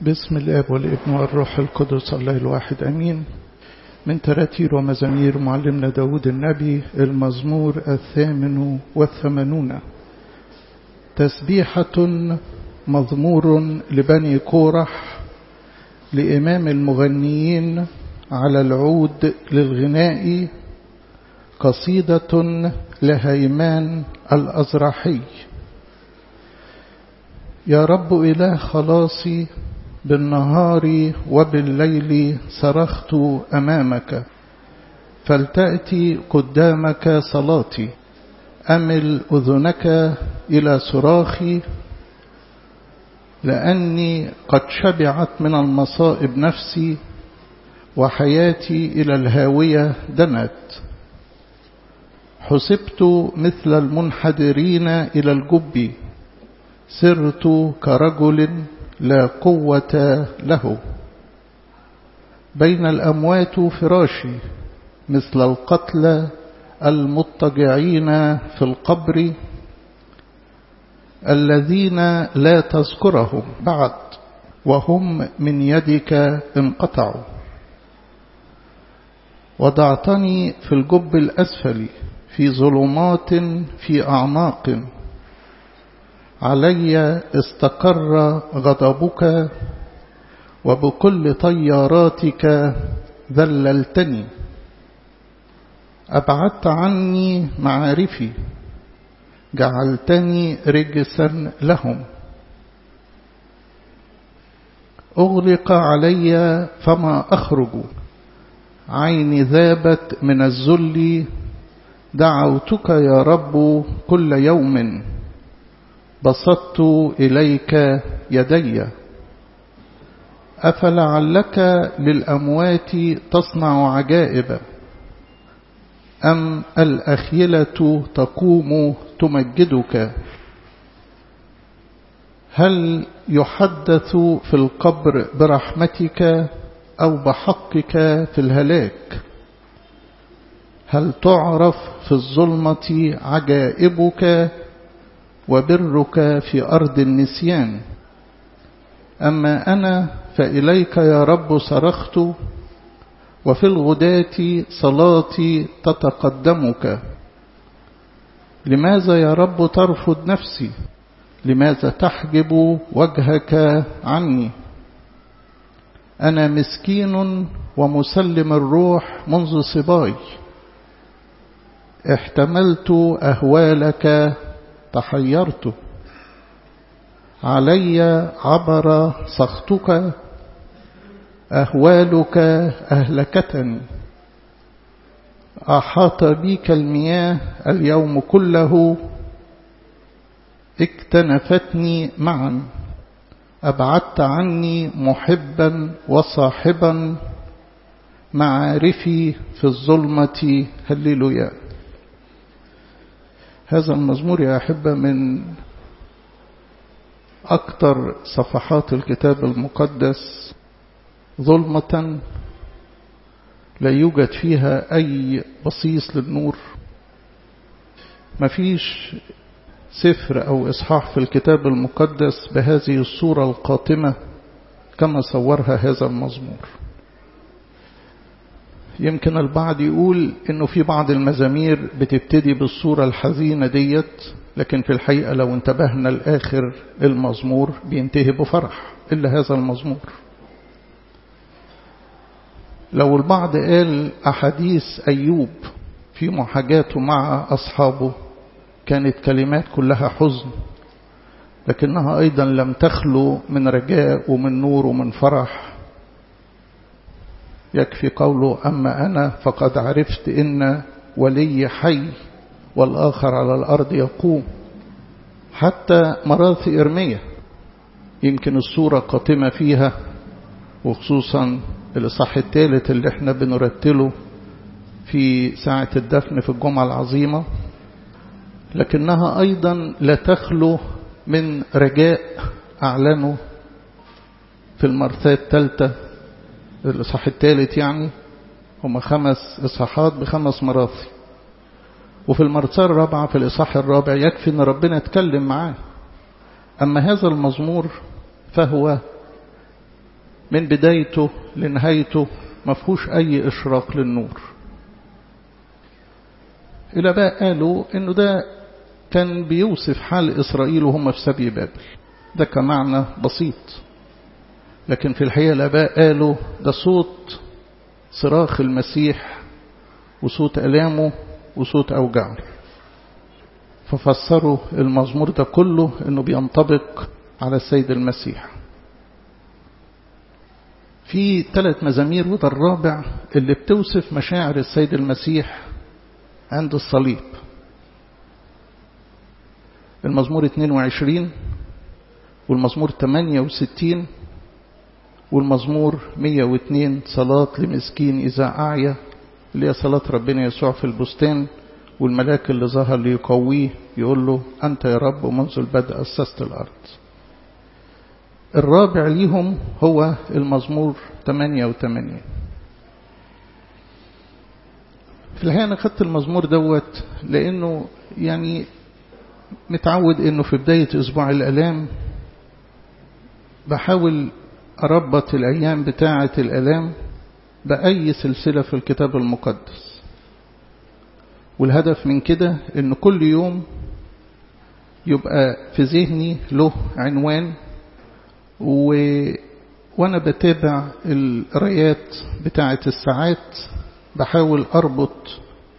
باسم الاب والابن والروح القدس الله الواحد امين من تراتير ومزامير معلمنا داود النبي المزمور الثامن والثمانون تسبيحة مضمور لبني كورح لإمام المغنيين على العود للغناء قصيدة لهيمان الأزرحي يا رب إله خلاصي بالنهار وبالليل صرخت أمامك فلتأتي قدامك صلاتي أمل أذنك إلى صراخي لأني قد شبعت من المصائب نفسي وحياتي إلى الهاوية دنت حسبت مثل المنحدرين إلى الجب سرت كرجل لا قوة له بين الأموات فراشي مثل القتلى المضطجعين في القبر الذين لا تذكرهم بعد وهم من يدك انقطعوا وضعتني في الجب الأسفل في ظلمات في أعماق علي استقر غضبك وبكل طياراتك ذللتني أبعدت عني معارفي جعلتني رجسا لهم أغلق علي فما أخرج عيني ذابت من الذل دعوتك يا رب كل يوم بسطت إليك يدي أفلعلك للأموات تصنع عجائب أم الأخيلة تقوم تمجدك هل يحدث في القبر برحمتك أو بحقك في الهلاك هل تعرف في الظلمة عجائبك وبرك في أرض النسيان أما أنا فإليك يا رب صرخت وفي الغداة صلاتي تتقدمك لماذا يا رب ترفض نفسي لماذا تحجب وجهك عني أنا مسكين ومسلم الروح منذ صباي احتملت أهوالك تحيرت علي عبر سخطك أهوالك أهلكتني أحاط بي كالمياه اليوم كله اكتنفتني معا أبعدت عني محبا وصاحبا معارفي في الظلمة هللويا هذا المزمور يا أحبة من أكثر صفحات الكتاب المقدس ظلمة لا يوجد فيها أي بصيص للنور مفيش سفر أو إصحاح في الكتاب المقدس بهذه الصورة القاتمة كما صورها هذا المزمور يمكن البعض يقول انه في بعض المزامير بتبتدي بالصورة الحزينة ديت لكن في الحقيقة لو انتبهنا لآخر المزمور بينتهي بفرح إلا هذا المزمور لو البعض قال أحاديث أيوب في محاجاته مع أصحابه كانت كلمات كلها حزن لكنها أيضا لم تخلو من رجاء ومن نور ومن فرح يكفي قوله أما أنا فقد عرفت إن ولي حي والآخر على الأرض يقوم حتى مراثي إرمية يمكن الصورة قاتمة فيها وخصوصا الإصحاح الثالث اللي احنا بنرتله في ساعة الدفن في الجمعة العظيمة لكنها أيضا لا تخلو من رجاء أعلنه في المرثاة الثالثة الإصحاح الثالث يعني هم خمس إصحاحات بخمس مراثي وفي المرثاة الرابعة في الإصحاح الرابع يكفي أن ربنا اتكلم معاه أما هذا المزمور فهو من بدايته لنهايته ما فيهوش أي إشراق للنور الآباء قالوا إنه ده كان بيوصف حال إسرائيل وهم في سبي بابل ده كمعنى بسيط لكن في الحقيقة الآباء قالوا ده صوت صراخ المسيح وصوت ألامه وصوت أوجعه ففسروا المزمور ده كله انه بينطبق على السيد المسيح في ثلاث مزامير وده الرابع اللي بتوصف مشاعر السيد المسيح عند الصليب المزمور 22 والمزمور 68 والمزمور 102 صلاة لمسكين إذا أعيا اللي هي صلاة ربنا يسوع في البستان والملاك اللي ظهر ليقويه يقول له أنت يا رب منذ البدء أسست الأرض الرابع ليهم هو المزمور 88 في الحقيقة أنا خدت المزمور دوت لأنه يعني متعود أنه في بداية أسبوع الألام بحاول أربط الأيام بتاعة الألام بأي سلسلة في الكتاب المقدس والهدف من كده ان كل يوم يبقى في ذهني له عنوان و... وانا بتابع القرايات بتاعة الساعات بحاول اربط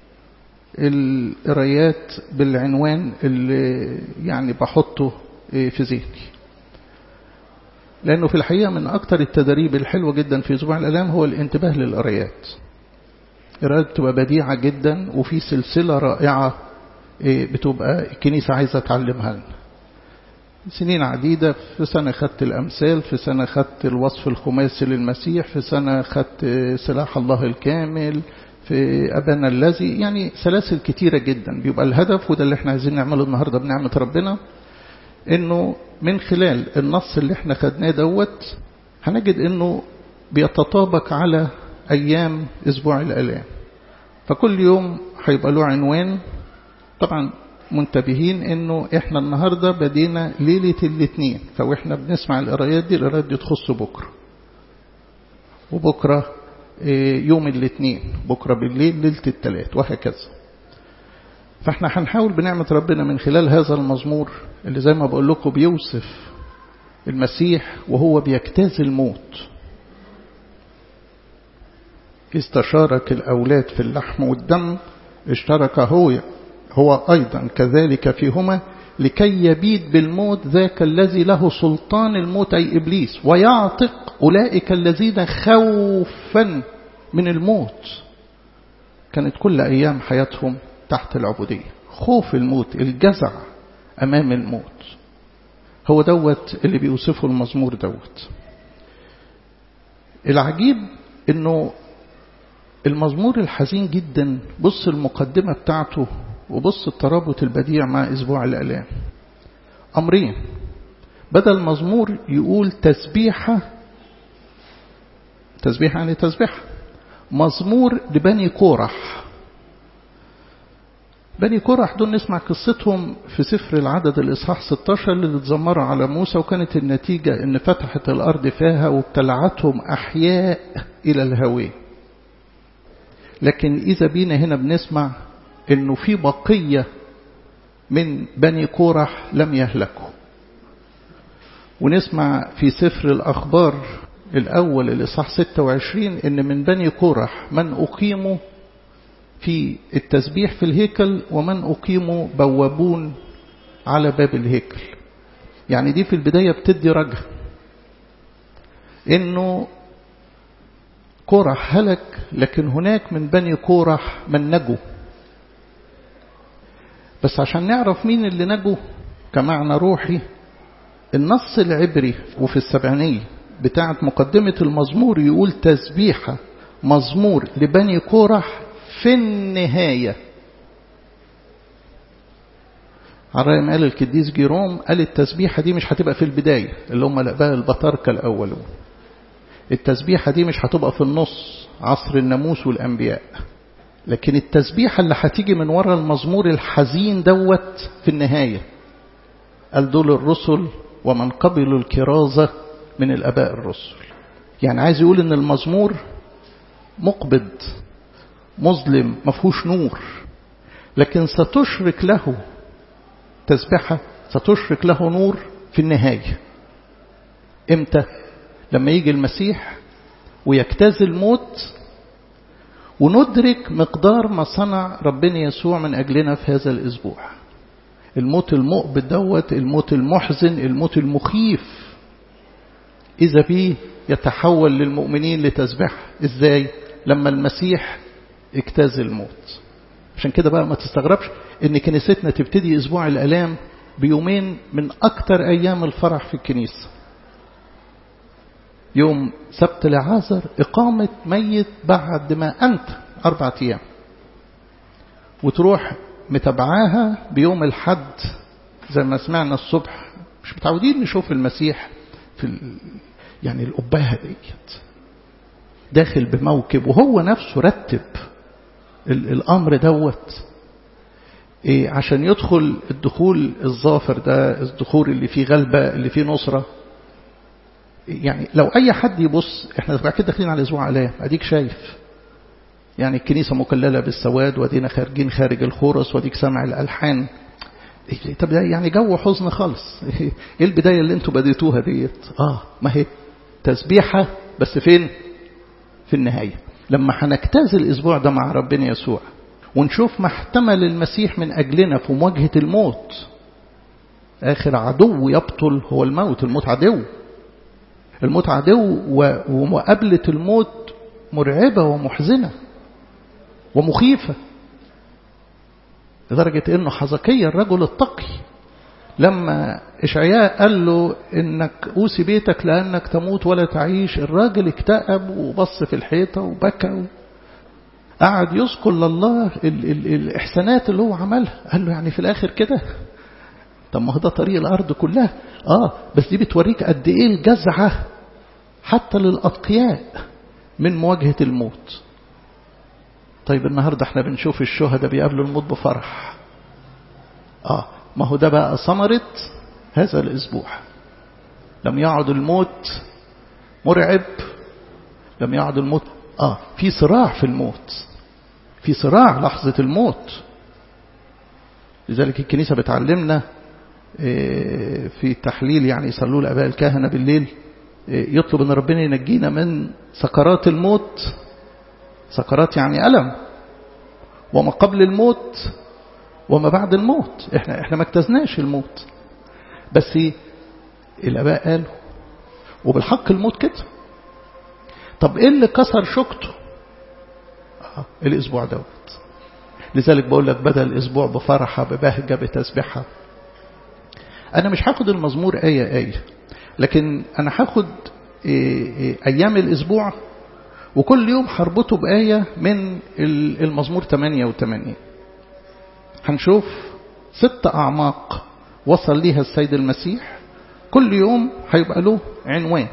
القرايات بالعنوان اللي يعني بحطه في ذهني لانه في الحقيقة من اكتر التدريب الحلوة جدا في اسبوع الالام هو الانتباه للقرايات قراءات بتبقى بديعة جدا وفي سلسلة رائعة بتبقى الكنيسة عايزة تعلمها لنا سنين عديدة في سنة خدت الأمثال في سنة خدت الوصف الخماسي للمسيح في سنة خدت سلاح الله الكامل في أبانا الذي يعني سلاسل كتيرة جدا بيبقى الهدف وده اللي احنا عايزين نعمله النهاردة بنعمة ربنا انه من خلال النص اللي احنا خدناه دوت هنجد انه بيتطابق على أيام أسبوع الألام فكل يوم هيبقى له عنوان طبعا منتبهين انه احنا النهاردة بدينا ليلة الاثنين فاحنا بنسمع القرايات دي القرايات دي تخص بكرة وبكرة يوم الاثنين بكرة بالليل ليلة الثلاث وهكذا فاحنا هنحاول بنعمة ربنا من خلال هذا المزمور اللي زي ما بقول لكم بيوصف المسيح وهو بيجتاز الموت استشارك الأولاد في اللحم والدم اشترك هو هو أيضا كذلك فيهما لكي يبيد بالموت ذاك الذي له سلطان الموت أي إبليس ويعتق أولئك الذين خوفا من الموت كانت كل أيام حياتهم تحت العبودية خوف الموت الجزع أمام الموت هو دوت اللي بيوصفه المزمور دوت العجيب انه المزمور الحزين جدا بص المقدمة بتاعته وبص الترابط البديع مع أسبوع الألام أمرين بدل مزمور يقول تسبيحة تسبيحة يعني تسبيحة مزمور لبني كورح بني كورح دول نسمع قصتهم في سفر العدد الإصحاح 16 اللي اتذمروا على موسى وكانت النتيجة ان فتحت الأرض فيها وابتلعتهم أحياء إلى الهويه لكن إذا بينا هنا بنسمع إنه في بقية من بني كورح لم يهلكوا ونسمع في سفر الأخبار الأول الإصحاح 26 إن من بني كورح من أقيموا في التسبيح في الهيكل ومن أقيموا بوابون على باب الهيكل يعني دي في البداية بتدي رجع إنه كورح هلك لكن هناك من بني كورح من نجوا بس عشان نعرف مين اللي نجوا كمعنى روحي النص العبري وفي السبعينية بتاعت مقدمة المزمور يقول تسبيحة مزمور لبني كورح في النهاية على قال الكديس جيروم قال التسبيحة دي مش هتبقى في البداية اللي هم بقى البطاركة الأولون التسبيحة دي مش هتبقى في النص عصر الناموس والأنبياء لكن التسبيحة اللي هتيجي من ورا المزمور الحزين دوت في النهاية قال دول الرسل ومن قبلوا الكرازة من الأباء الرسل يعني عايز يقول ان المزمور مقبض مظلم ما فيهوش نور لكن ستشرك له تسبحة ستشرك له نور في النهاية امتى لما يجي المسيح ويجتاز الموت وندرك مقدار ما صنع ربنا يسوع من أجلنا في هذا الأسبوع الموت المؤبد دوت الموت المحزن الموت المخيف إذا به يتحول للمؤمنين لتسبح إزاي لما المسيح اجتاز الموت عشان كده بقى ما تستغربش ان كنيستنا تبتدي اسبوع الالام بيومين من اكتر ايام الفرح في الكنيسه يوم سبت لعازر إقامة ميت بعد ما أنت أربعة أيام وتروح متابعاها بيوم الحد زي ما سمعنا الصبح مش متعودين نشوف المسيح في ال... يعني الأباهة ديت داخل بموكب وهو نفسه رتب ال... الأمر دوت إيه عشان يدخل الدخول الظافر ده الدخول اللي فيه غلبة اللي فيه نصرة يعني لو أي حد يبص احنا بعد كده داخلين على أسبوع علام أديك شايف يعني الكنيسة مكللة بالسواد ودينا خارجين خارج الخورس وديك سامع الألحان طب ده يعني جو حزن خالص ايه البداية اللي انتوا بديتوها ديت اه ما هي تسبيحة بس فين في النهاية لما هنجتاز الأسبوع ده مع ربنا يسوع ونشوف ما احتمل المسيح من أجلنا في مواجهة الموت آخر عدو يبطل هو الموت الموت عدو الموت عدو ومقابلة الموت مرعبة ومحزنة ومخيفة لدرجة انه حزقية الرجل التقي لما إشعياء قال له إنك أوصي بيتك لأنك تموت ولا تعيش الراجل اكتئب وبص في الحيطة وبكى قعد يذكر لله ال ال الإحسانات اللي هو عملها قال له يعني في الآخر كده طب ما هو ده طريق الأرض كلها آه بس دي بتوريك قد إيه الجزعة حتى للأتقياء من مواجهة الموت طيب النهاردة احنا بنشوف الشهداء بيقابلوا الموت بفرح آه ما هو ده بقى ثمرة هذا الأسبوع لم يعد الموت مرعب لم يعد الموت آه في صراع في الموت في صراع لحظة الموت لذلك الكنيسة بتعلمنا في تحليل يعني يصلوا لأباء الكهنة بالليل يطلب أن ربنا ينجينا من سكرات الموت سكرات يعني ألم وما قبل الموت وما بعد الموت احنا احنا ما اجتزناش الموت بس الاباء قالوا وبالحق الموت كده طب ايه اللي كسر شوكته آه الاسبوع دوت لذلك بقول لك بدل الاسبوع بفرحه ببهجه بتسبيحه انا مش هاخد المزمور ايه ايه لكن انا هاخد ايام الاسبوع وكل يوم هربطه بايه من المزمور 88 هنشوف ست أعماق وصل ليها السيد المسيح كل يوم هيبقى له عنوان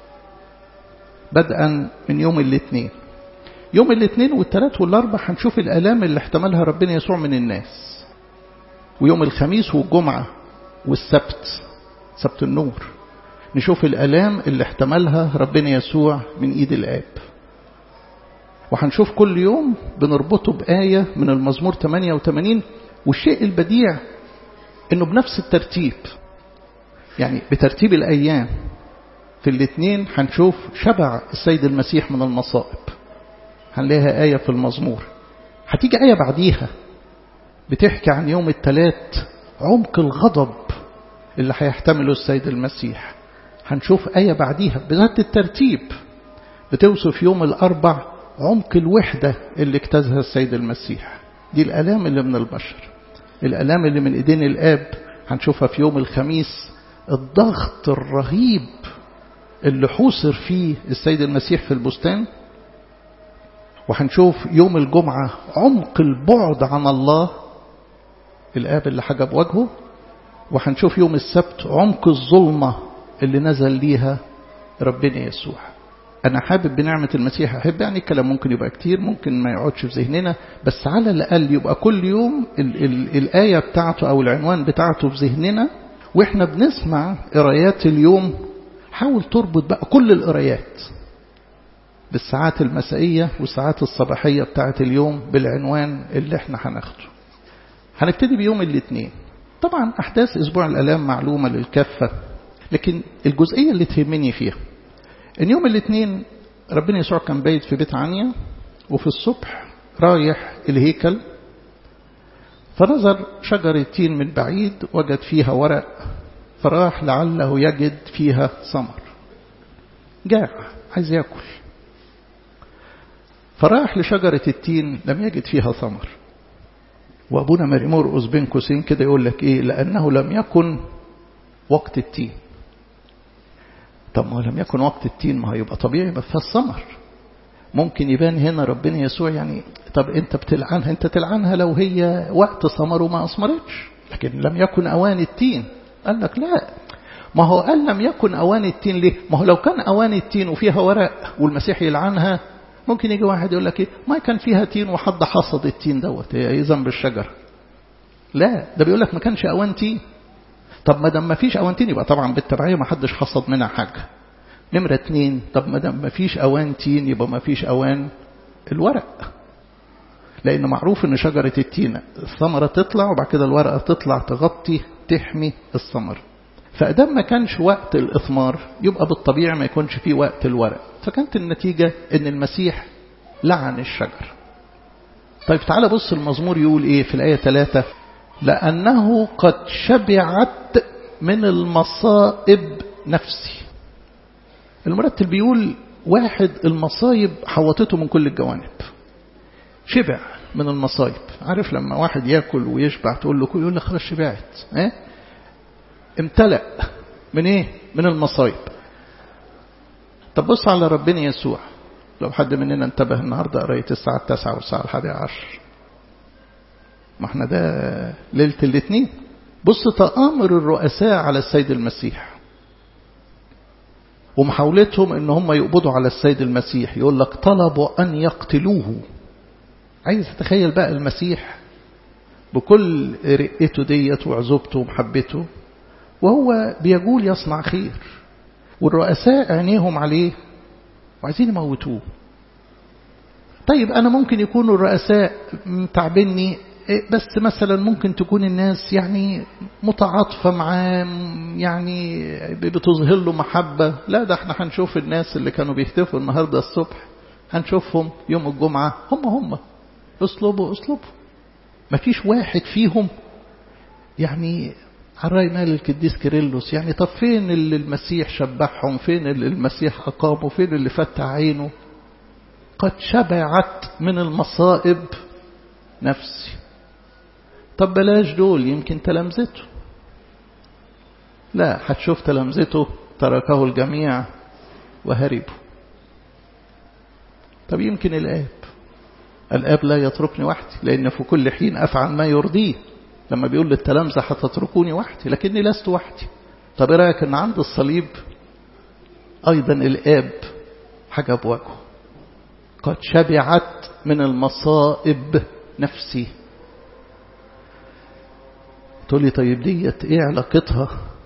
بدءا من يوم الاثنين يوم الاثنين والثلاث والاربع هنشوف الآلام اللي احتملها ربنا يسوع من الناس ويوم الخميس والجمعة والسبت سبت النور نشوف الآلام اللي احتملها ربنا يسوع من إيد الآب وهنشوف كل يوم بنربطه بآية من المزمور 88 والشيء البديع انه بنفس الترتيب يعني بترتيب الأيام في الاثنين هنشوف شبع السيد المسيح من المصائب هنلاقيها آية في المزمور هتيجي آية بعديها بتحكي عن يوم الثلاث عمق الغضب اللي هيحتمله السيد المسيح هنشوف آية بعديها بذات الترتيب بتوصف يوم الأربع عمق الوحدة اللي اجتازها السيد المسيح دي الألام اللي من البشر الألام اللي من إيدين الآب هنشوفها في يوم الخميس الضغط الرهيب اللي حوصر فيه السيد المسيح في البستان وهنشوف يوم الجمعة عمق البعد عن الله الآب اللي حجب وجهه وهنشوف يوم السبت عمق الظلمة اللي نزل ليها ربنا يسوع أنا حابب بنعمة المسيح أحب يعني الكلام ممكن يبقى كتير ممكن ما يقعدش في ذهننا بس على الأقل يبقى كل يوم ال ال الآية بتاعته أو العنوان بتاعته في ذهننا وإحنا بنسمع قرايات اليوم حاول تربط بقى كل القرايات بالساعات المسائية والساعات الصباحية بتاعة اليوم بالعنوان اللي احنا هناخده هنبتدي بيوم الاثنين طبعا أحداث أسبوع الألام معلومة للكافة لكن الجزئية اللي تهمني فيها إن يوم الاثنين ربنا يسوع كان بايت في بيت عنيا وفي الصبح رايح الهيكل فنظر شجرة تين من بعيد وجد فيها ورق فراح لعله يجد فيها ثمر جاع عايز ياكل فراح لشجرة التين لم يجد فيها ثمر وأبونا مريمور بين قوسين كده يقول لك إيه لأنه لم يكن وقت التين طب ما لم يكن وقت التين ما هيبقى طبيعي ما فيها الثمر ممكن يبان هنا ربنا يسوع يعني طب انت بتلعنها انت تلعنها لو هي وقت ثمر وما اثمرتش لكن لم يكن اوان التين قال لك لا ما هو قال لم يكن اوان التين ليه ما هو لو كان اوان التين وفيها ورق والمسيح يلعنها ممكن يجي واحد يقول لك ايه ما كان فيها تين وحد حصد التين دوت هي ايه ذنب الشجره لا ده بيقول لك ما كانش اوان تين طب ما دام ما فيش اوان تين يبقى طبعا بالتبعيه ما حدش حصد منها حاجه نمرة اتنين طب ما دام ما فيش اوان تين يبقى ما فيش اوان الورق لان معروف ان شجرة التين الثمرة تطلع وبعد كده الورقة تطلع تغطي تحمي الثمر فأدام ما كانش وقت الإثمار يبقى بالطبيعي ما يكونش فيه وقت الورق فكانت النتيجة ان المسيح لعن الشجر طيب تعالى بص المزمور يقول ايه في الآية 3 لأنه قد شبعت من المصائب نفسي المرتل بيقول واحد المصايب حوطته من كل الجوانب شبع من المصايب عارف لما واحد ياكل ويشبع تقول له كل يقول لك خلاص شبعت اه؟ امتلأ من ايه من المصايب طب بص على ربنا يسوع لو حد مننا انتبه النهارده قرايه الساعه 9 والساعه 11 ما احنا ده ليله الاثنين بص تآمر الرؤساء على السيد المسيح ومحاولتهم ان هم يقبضوا على السيد المسيح يقول لك طلبوا ان يقتلوه عايز تتخيل بقى المسيح بكل رقته ديت وعزوبته ومحبته وهو بيقول يصنع خير والرؤساء عينيهم عليه وعايزين يموتوه طيب أنا ممكن يكونوا الرؤساء تعبني بس مثلا ممكن تكون الناس يعني متعاطفة معاه يعني بتظهر له محبة لا ده احنا هنشوف الناس اللي كانوا بيهتفوا النهاردة الصبح هنشوفهم يوم الجمعة هم هم اسلوبوا اسلوبوا مفيش واحد فيهم يعني على رأي مال القديس كيرلس يعني طب فين اللي المسيح شبعهم فين اللي المسيح أقامه فين اللي فتح عينه قد شبعت من المصائب نفسي طب بلاش دول يمكن تلامذته لا هتشوف تلامذته تركه الجميع وهربوا طب يمكن الآب الآب لا يتركني وحدي لأن في كل حين أفعل ما يرضيه لما بيقول للتلامذة هتتركوني وحدي لكني لست وحدي طب ايه رايك ان عند الصليب ايضا الاب حجب وجهه قد شبعت من المصائب نفسي تقول لي طيب ديت ايه علاقتها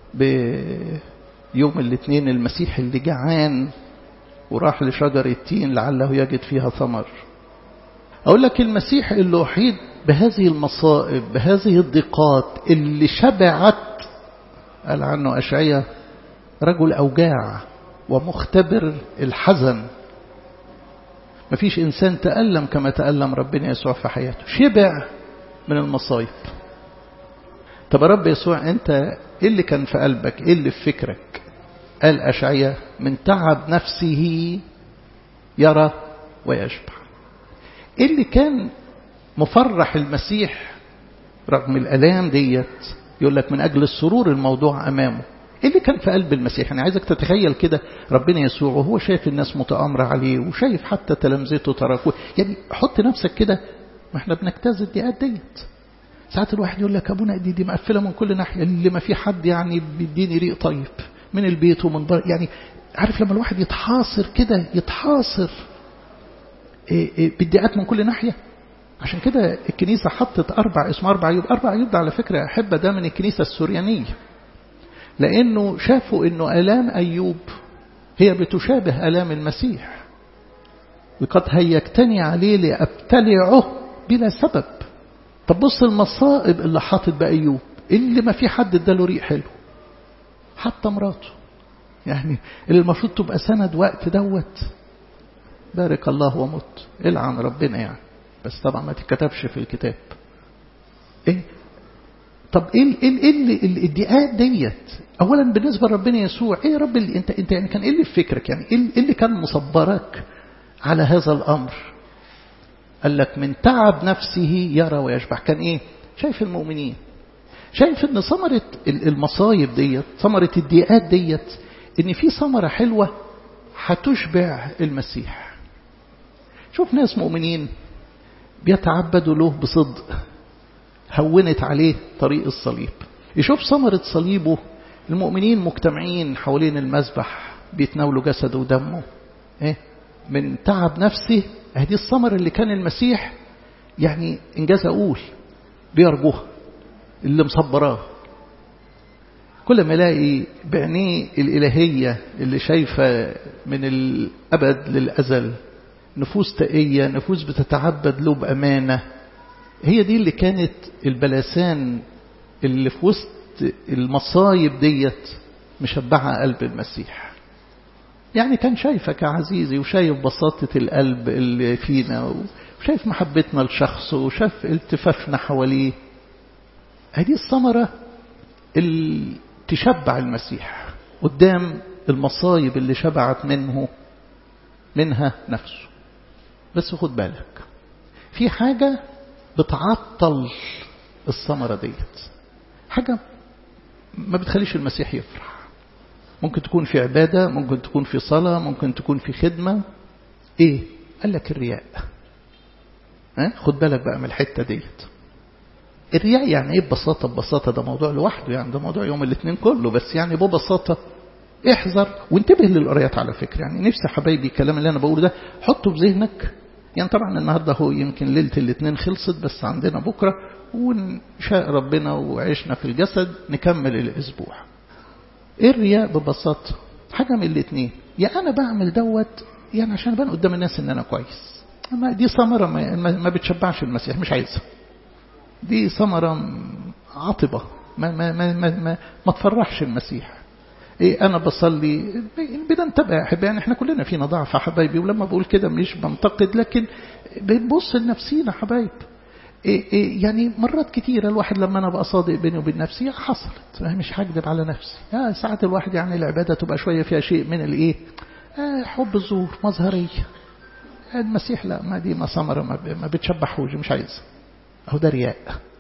بيوم الاثنين المسيح اللي جعان وراح لشجر التين لعله يجد فيها ثمر اقول لك المسيح اللي احيط بهذه المصائب بهذه الضيقات اللي شبعت قال عنه أشعية رجل أوجاع ومختبر الحزن مفيش إنسان تألم كما تألم ربنا يسوع في حياته شبع من المصايب طب يا رب يسوع أنت إيه اللي كان في قلبك إيه اللي في فكرك قال أشعية من تعب نفسه يرى ويشبع إيه اللي كان مفرح المسيح رغم الالام ديت يقول لك من اجل السرور الموضوع امامه ايه اللي كان في قلب المسيح انا عايزك تتخيل كده ربنا يسوع وهو شايف الناس متآمرة عليه وشايف حتى تلامذته تركوه يعني حط نفسك كده ما احنا بنجتاز الدقات ديت ساعات الواحد يقول لك ابونا دي دي مقفله من كل ناحيه اللي ما في حد يعني بيديني ريق طيب من البيت ومن بره يعني عارف لما الواحد يتحاصر كده يتحاصر إيه إيه بالدقات من كل ناحيه عشان كده الكنيسة حطت أربع اسمه أربع عيوب أربع عيوب ده على فكرة أحبة ده من الكنيسة السوريانية لأنه شافوا أنه آلام أيوب هي بتشابه آلام المسيح وقد هيجتني عليه لأبتلعه بلا سبب طب بص المصائب اللي حاطط بأيوب اللي ما في حد اداله ريق حلو حتى مراته يعني اللي المفروض تبقى سند وقت دوت بارك الله ومت العن ربنا يعني بس طبعا ما تتكتبش في الكتاب ايه طب ايه ايه ايه الادعاءات ديت اولا بالنسبه لربنا يسوع ايه يا رب اللي انت انت يعني كان ايه اللي في فكرك يعني ايه اللي كان مصبرك على هذا الامر قال لك من تعب نفسه يرى ويشبع كان ايه شايف المؤمنين شايف ان ثمرة المصايب ديت ثمرة الضيقات ديت ان في ثمرة حلوة هتشبع المسيح شوف ناس مؤمنين بيتعبدوا له بصدق هونت عليه طريق الصليب يشوف ثمرة صليبه المؤمنين مجتمعين حوالين المذبح بيتناولوا جسده ودمه إيه؟ من تعب نفسه هذه الثمر اللي كان المسيح يعني إنجاز أقول بيرجوها اللي مصبراه كل ما الاقي بعينيه الإلهية اللي شايفة من الأبد للأزل نفوس تقية نفوس بتتعبد له بأمانة هي دي اللي كانت البلسان اللي في وسط المصايب ديت مشبعة قلب المسيح يعني كان شايفك يا عزيزي وشايف بساطة القلب اللي فينا وشايف محبتنا لشخصه وشاف التفافنا حواليه هذه الثمرة اللي تشبع المسيح قدام المصايب اللي شبعت منه منها نفسه بس خد بالك في حاجة بتعطل الثمرة ديت حاجة ما بتخليش المسيح يفرح ممكن تكون في عبادة ممكن تكون في صلاة ممكن تكون في خدمة ايه قال لك الرياء ها خد بالك بقى من الحتة ديت الرياء يعني ايه ببساطة ببساطة ده موضوع لوحده يعني ده موضوع يوم الاثنين كله بس يعني ببساطة احذر وانتبه للقرايات على فكرة يعني نفسي حبايبي الكلام اللي انا بقوله ده حطه في ذهنك يعني طبعا النهارده هو يمكن ليلة الاثنين خلصت بس عندنا بكرة وإن شاء ربنا وعشنا في الجسد نكمل الأسبوع إيه الرياء ببساطة حاجة من الاثنين يا أنا بعمل دوت يعني عشان أبان قدام الناس إن أنا كويس أما دي ثمرة ما, ما بتشبعش المسيح مش عايزها دي ثمرة عاطبة ما, ما, ما, ما, ما, ما تفرحش المسيح إيه أنا بصلي بننتبه يا أحبائي يعني إحنا كلنا فينا ضعف يا حبايبي ولما بقول كده مش بنتقد لكن بنبص لنفسينا حبايب إيه إيه يعني مرات كتيرة الواحد لما أنا بقى صادق بيني وبين نفسي حصلت مش هكذب على نفسي آه ساعات الواحد يعني العبادة تبقى شوية فيها شيء من الإيه آه حب الظهور مظهرية المسيح لا ما دي ما ثمرة ما بتشبحوش مش عايز أهو ده رياء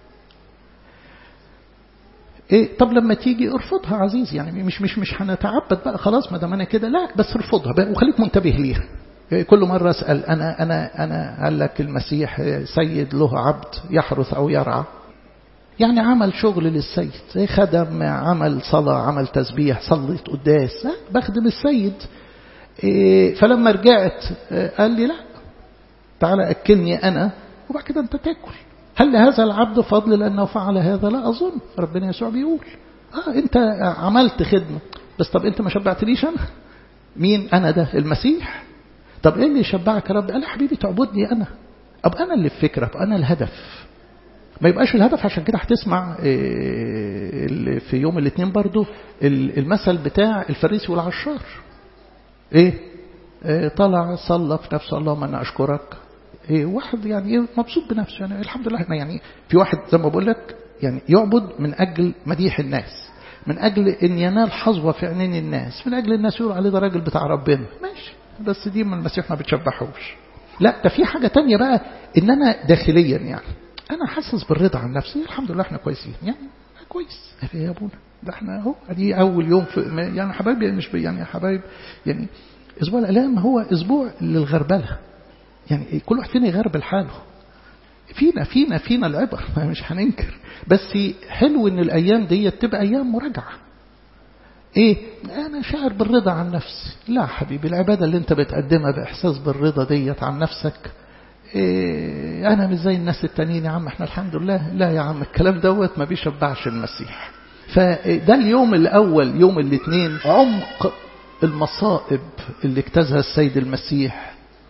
إيه طب لما تيجي ارفضها عزيز يعني مش مش مش هنتعبد بقى خلاص ما دام انا كده لا بس ارفضها بقى وخليك منتبه ليها كل مرة أسأل أنا أنا أنا قال لك المسيح سيد له عبد يحرث أو يرعى يعني عمل شغل للسيد خدم عمل صلاة عمل تسبيح صليت قداس بخدم السيد فلما رجعت قال لي لا تعالى أكلني أنا وبعد كده أنت تاكل هل لهذا العبد فضل لأنه فعل هذا لا أظن ربنا يسوع بيقول آه أنت عملت خدمة بس طب أنت ما شبعتنيش أنا مين أنا ده المسيح طب إيه اللي يشبعك يا رب قال يا حبيبي تعبدني أنا أب أنا اللي في فكرة أنا الهدف ما يبقاش الهدف عشان كده هتسمع في يوم الاثنين برضو المثل بتاع الفريسي والعشار ايه طلع صلى في نفسه اللهم انا اشكرك إيه واحد يعني إيه مبسوط بنفسه يعني الحمد لله يعني في واحد زي ما بقول لك يعني يعبد من أجل مديح الناس من أجل أن ينال حظوة في عينين الناس من أجل الناس يقول عليه ده راجل بتاع ربنا ماشي بس دي من المسيح ما بتشبحوش لا ده في حاجة تانية بقى إن أنا داخليا يعني أنا حاسس بالرضا عن نفسي الحمد لله احنا كويسين يعني كويس يا ابونا ده احنا اهو ادي اول يوم في يعني حبايبي مش يعني يا حبايب يعني اسبوع الالام هو اسبوع للغربله يعني كل واحد فينا يغربل حاله فينا فينا فينا العبر مش هننكر بس حلو ان الايام دي تبقى ايام مراجعه ايه انا شاعر بالرضا عن نفسي لا حبيبي العباده اللي انت بتقدمها باحساس بالرضا ديت عن نفسك إيه انا مش زي الناس التانيين يا عم احنا الحمد لله لا يا عم الكلام دوت ما بيشبعش المسيح فده اليوم الاول يوم الاثنين عمق المصائب اللي اجتازها السيد المسيح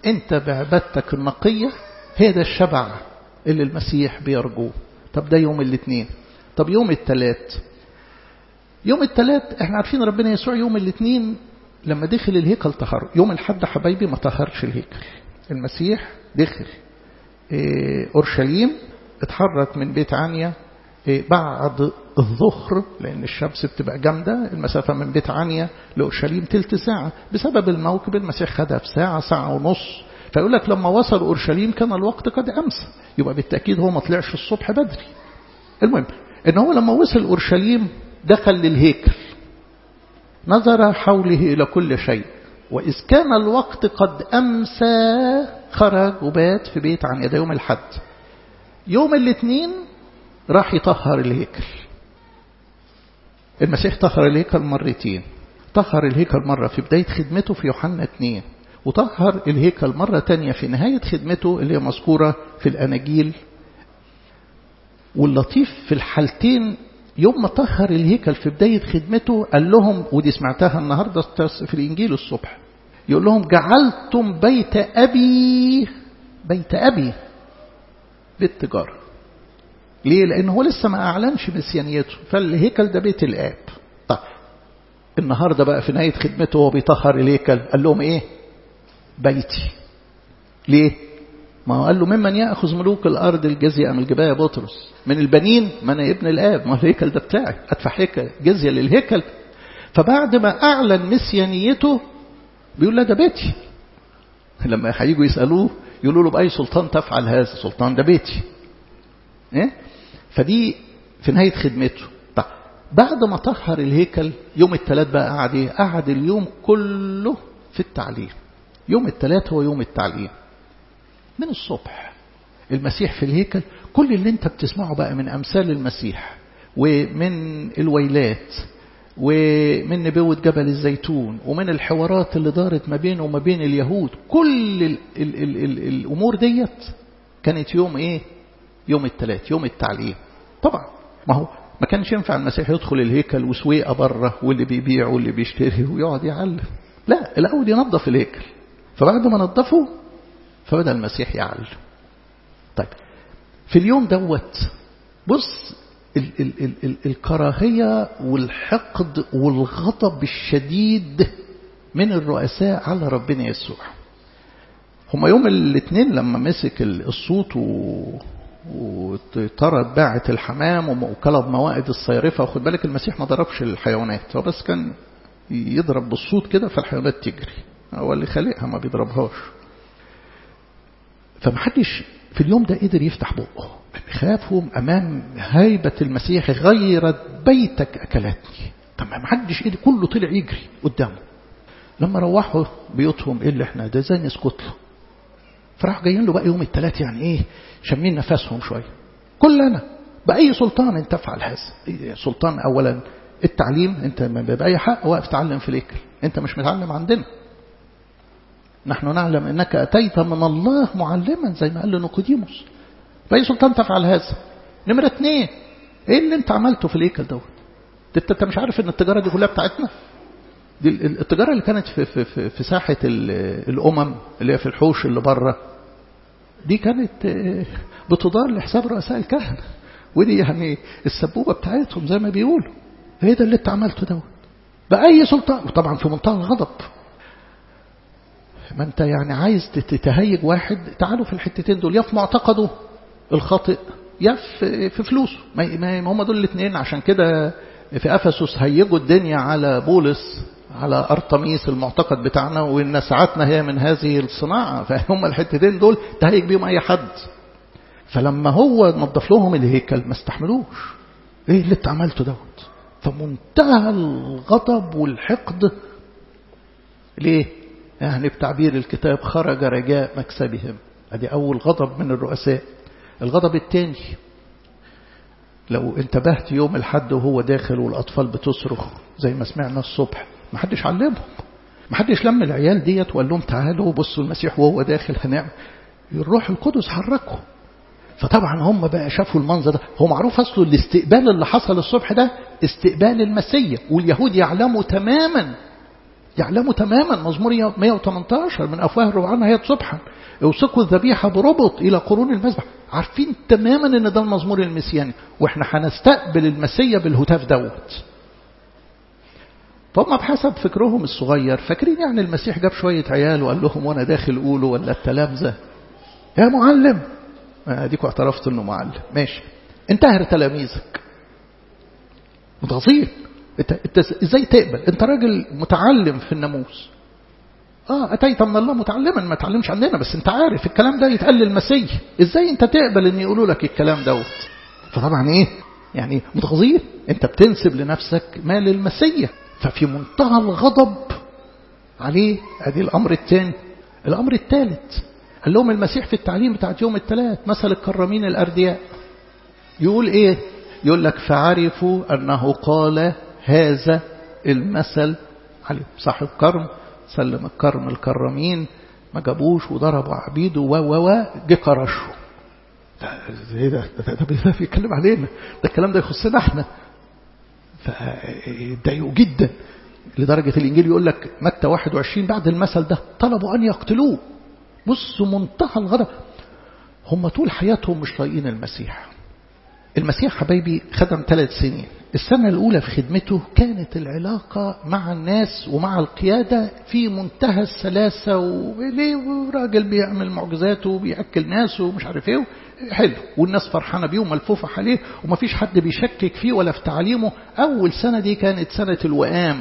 انت بعبادتك النقية هي ده الشبع اللي المسيح بيرجوه طب ده يوم الاثنين طب يوم الثلاث يوم الثلاث احنا عارفين ربنا يسوع يوم الاثنين لما دخل الهيكل طهر يوم الحد حبايبي ما طهرش الهيكل المسيح دخل إيه أورشليم اتحرك من بيت عنيا إيه بعد الظهر لأن الشمس بتبقى جامدة المسافة من بيت عنيا لأورشليم تلت ساعة بسبب الموكب المسيح خدها في ساعة ساعة ونص فيقول لك لما وصل أورشليم كان الوقت قد أمس يبقى بالتأكيد هو ما طلعش الصبح بدري المهم إن هو لما وصل أورشليم دخل للهيكل نظر حوله إلى كل شيء وإذ كان الوقت قد أمسى خرج وبات في بيت عن يد يوم الحد يوم الاثنين راح يطهر الهيكل المسيح طهر الهيكل مرتين طهر الهيكل مرة في بداية خدمته في يوحنا 2 وطهر الهيكل مرة تانية في نهاية خدمته اللي هي مذكورة في الأناجيل واللطيف في الحالتين يوم ما طهر الهيكل في بداية خدمته قال لهم ودي سمعتها النهاردة في الإنجيل الصبح يقول لهم جعلتم بيت أبي بيت أبي بيت تجارة ليه؟ لأن هو لسه ما أعلنش مسيانيته فالهيكل ده بيت الآب طيب النهاردة بقى في نهاية خدمته وهو بيطهر الهيكل قال لهم إيه؟ بيتي ليه؟ ما هو قال له ممن يأخذ ملوك الأرض الجزية أم الجباية بطرس من البنين ما أنا ابن الآب ما الهيكل ده بتاعي أدفع هيكل جزية للهيكل فبعد ما أعلن مسيانيته بيقول لا ده بيتي لما هيجوا يسألوه يقولوا له بأي سلطان تفعل هذا سلطان ده بيتي إيه؟ فدي في نهاية خدمته طيب بعد ما طهر الهيكل يوم الثلاث بقى قعد ايه قعد اليوم كله في التعليم يوم الثلاث هو يوم التعليم من الصبح المسيح في الهيكل كل اللي انت بتسمعه بقى من أمثال المسيح ومن الويلات ومن نبوة جبل الزيتون ومن الحوارات اللي دارت ما بينه وما بين اليهود كل ال ال ال ال الأمور ديت كانت يوم إيه يوم الثلاث يوم التعليم طبعا ما هو ما كانش ينفع المسيح يدخل الهيكل وسويقة بره واللي بيبيع واللي بيشتري ويقعد يعلم لا الأول ينظف الهيكل فبعد ما نظفه فبدأ المسيح يعلم طيب في اليوم دوت بص ال ال ال ال الكراهية والحقد والغضب الشديد من الرؤساء على ربنا يسوع هما يوم الاثنين لما مسك الصوت و... وطرد باعة الحمام وكلب موائد الصيرفة وخد بالك المسيح ما ضربش الحيوانات هو بس كان يضرب بالصوت كده فالحيوانات تجري هو اللي خالقها ما بيضربهاش فمحدش في اليوم ده قدر يفتح بقه خافوا أمام هيبة المسيح غيرت بيتك أكلتني طب ما حدش قدر كله طلع يجري قدامه لما روحوا بيوتهم ايه اللي احنا ده زي نسكت له فراحوا جايين له بقى يوم الثلاث يعني ايه شامين نفسهم شويه كلنا بأي سلطان انت تفعل هذا سلطان اولا التعليم انت بأي حق واقف تعلم في الإكل انت مش متعلم عندنا نحن نعلم انك اتيت من الله معلما زي ما قال لنقوديموس بأي سلطان تفعل هذا نمرة اثنين ايه اللي انت عملته في الهيكل دوت انت انت مش عارف ان التجارة دي كلها بتاعتنا دي التجارة اللي كانت في, في, في, في ساحة الأمم اللي هي في الحوش اللي بره دي كانت بتدار لحساب رؤساء الكهنة ودي يعني السبوبة بتاعتهم زي ما بيقولوا ايه ده اللي انت عملته دوت بأي سلطان وطبعا في منتهى الغضب ما انت يعني عايز تتهيج واحد تعالوا في الحتتين دول يا في معتقده الخاطئ يا في فلوسه ما هم دول الاثنين عشان كده في أفسس هيجوا الدنيا على بولس على أرطميس المعتقد بتاعنا وإن ساعتنا هي من هذه الصناعة فهم الحتتين دول تهيج بيهم أي حد فلما هو نظف لهم الهيكل ما استحملوش ايه اللي انت عملته دوت فمنتهى الغضب والحقد ليه يعني بتعبير الكتاب خرج رجاء مكسبهم ادي اول غضب من الرؤساء الغضب الثاني لو انتبهت يوم الحد وهو داخل والأطفال بتصرخ زي ما سمعنا الصبح ما حدش علمهم ما حدش لم العيال ديت وقال لهم تعالوا بصوا المسيح وهو داخل هنعمل الروح القدس حركهم فطبعا هم بقى شافوا المنظر ده هو معروف أصله الاستقبال اللي حصل الصبح ده استقبال المسيح واليهود يعلموا تماما يعلموا تماما مزمور 118 من أفواه الربعان هي صبحا اوثقوا الذبيحة بربط إلى قرون المذبح عارفين تماما ان ده المزمور المسياني واحنا هنستقبل المسيا بالهتاف دوت فهم بحسب فكرهم الصغير فاكرين يعني المسيح جاب شوية عيال وقال لهم وانا داخل قولوا ولا التلامذة يا معلم اديكوا اعترفت انه معلم ماشي انتهر تلاميذك متغاظين انت, انت ازاي تقبل انت راجل متعلم في الناموس اه اتيت من الله متعلما ما تعلمش عندنا بس انت عارف الكلام ده يتقال للمسيح ازاي انت تقبل ان يقولوا لك الكلام دوت فطبعا ايه يعني متغاظين انت بتنسب لنفسك ما للمسيح ففي منتهى الغضب عليه ادي الامر الثاني الامر الثالث قال لهم المسيح في التعليم بتاعت يوم الثلاث مثل الكرامين الاردياء يقول ايه يقول لك فعرفوا انه قال هذا المثل عليه صاحب كرم سلم الكرم الكرمين ما جابوش وضربوا عبيده و و و جه كرشه ايه ده ده, ده, ده بيتكلم علينا ده الكلام ده يخصنا احنا فاتضايقوا جدا لدرجة الإنجيل يقول لك متى 21 بعد المثل ده طلبوا أن يقتلوه بصوا منتهى الغضب هم طول حياتهم مش طايقين المسيح المسيح حبايبي خدم ثلاث سنين السنة الأولى في خدمته كانت العلاقة مع الناس ومع القيادة في منتهى السلاسة وليه راجل بيعمل معجزات وبيأكل ناس ومش عارف ايه حلو والناس فرحانة بيه وملفوفة عليه ومفيش حد بيشكك فيه ولا في تعليمه أول سنة دي كانت سنة الوئام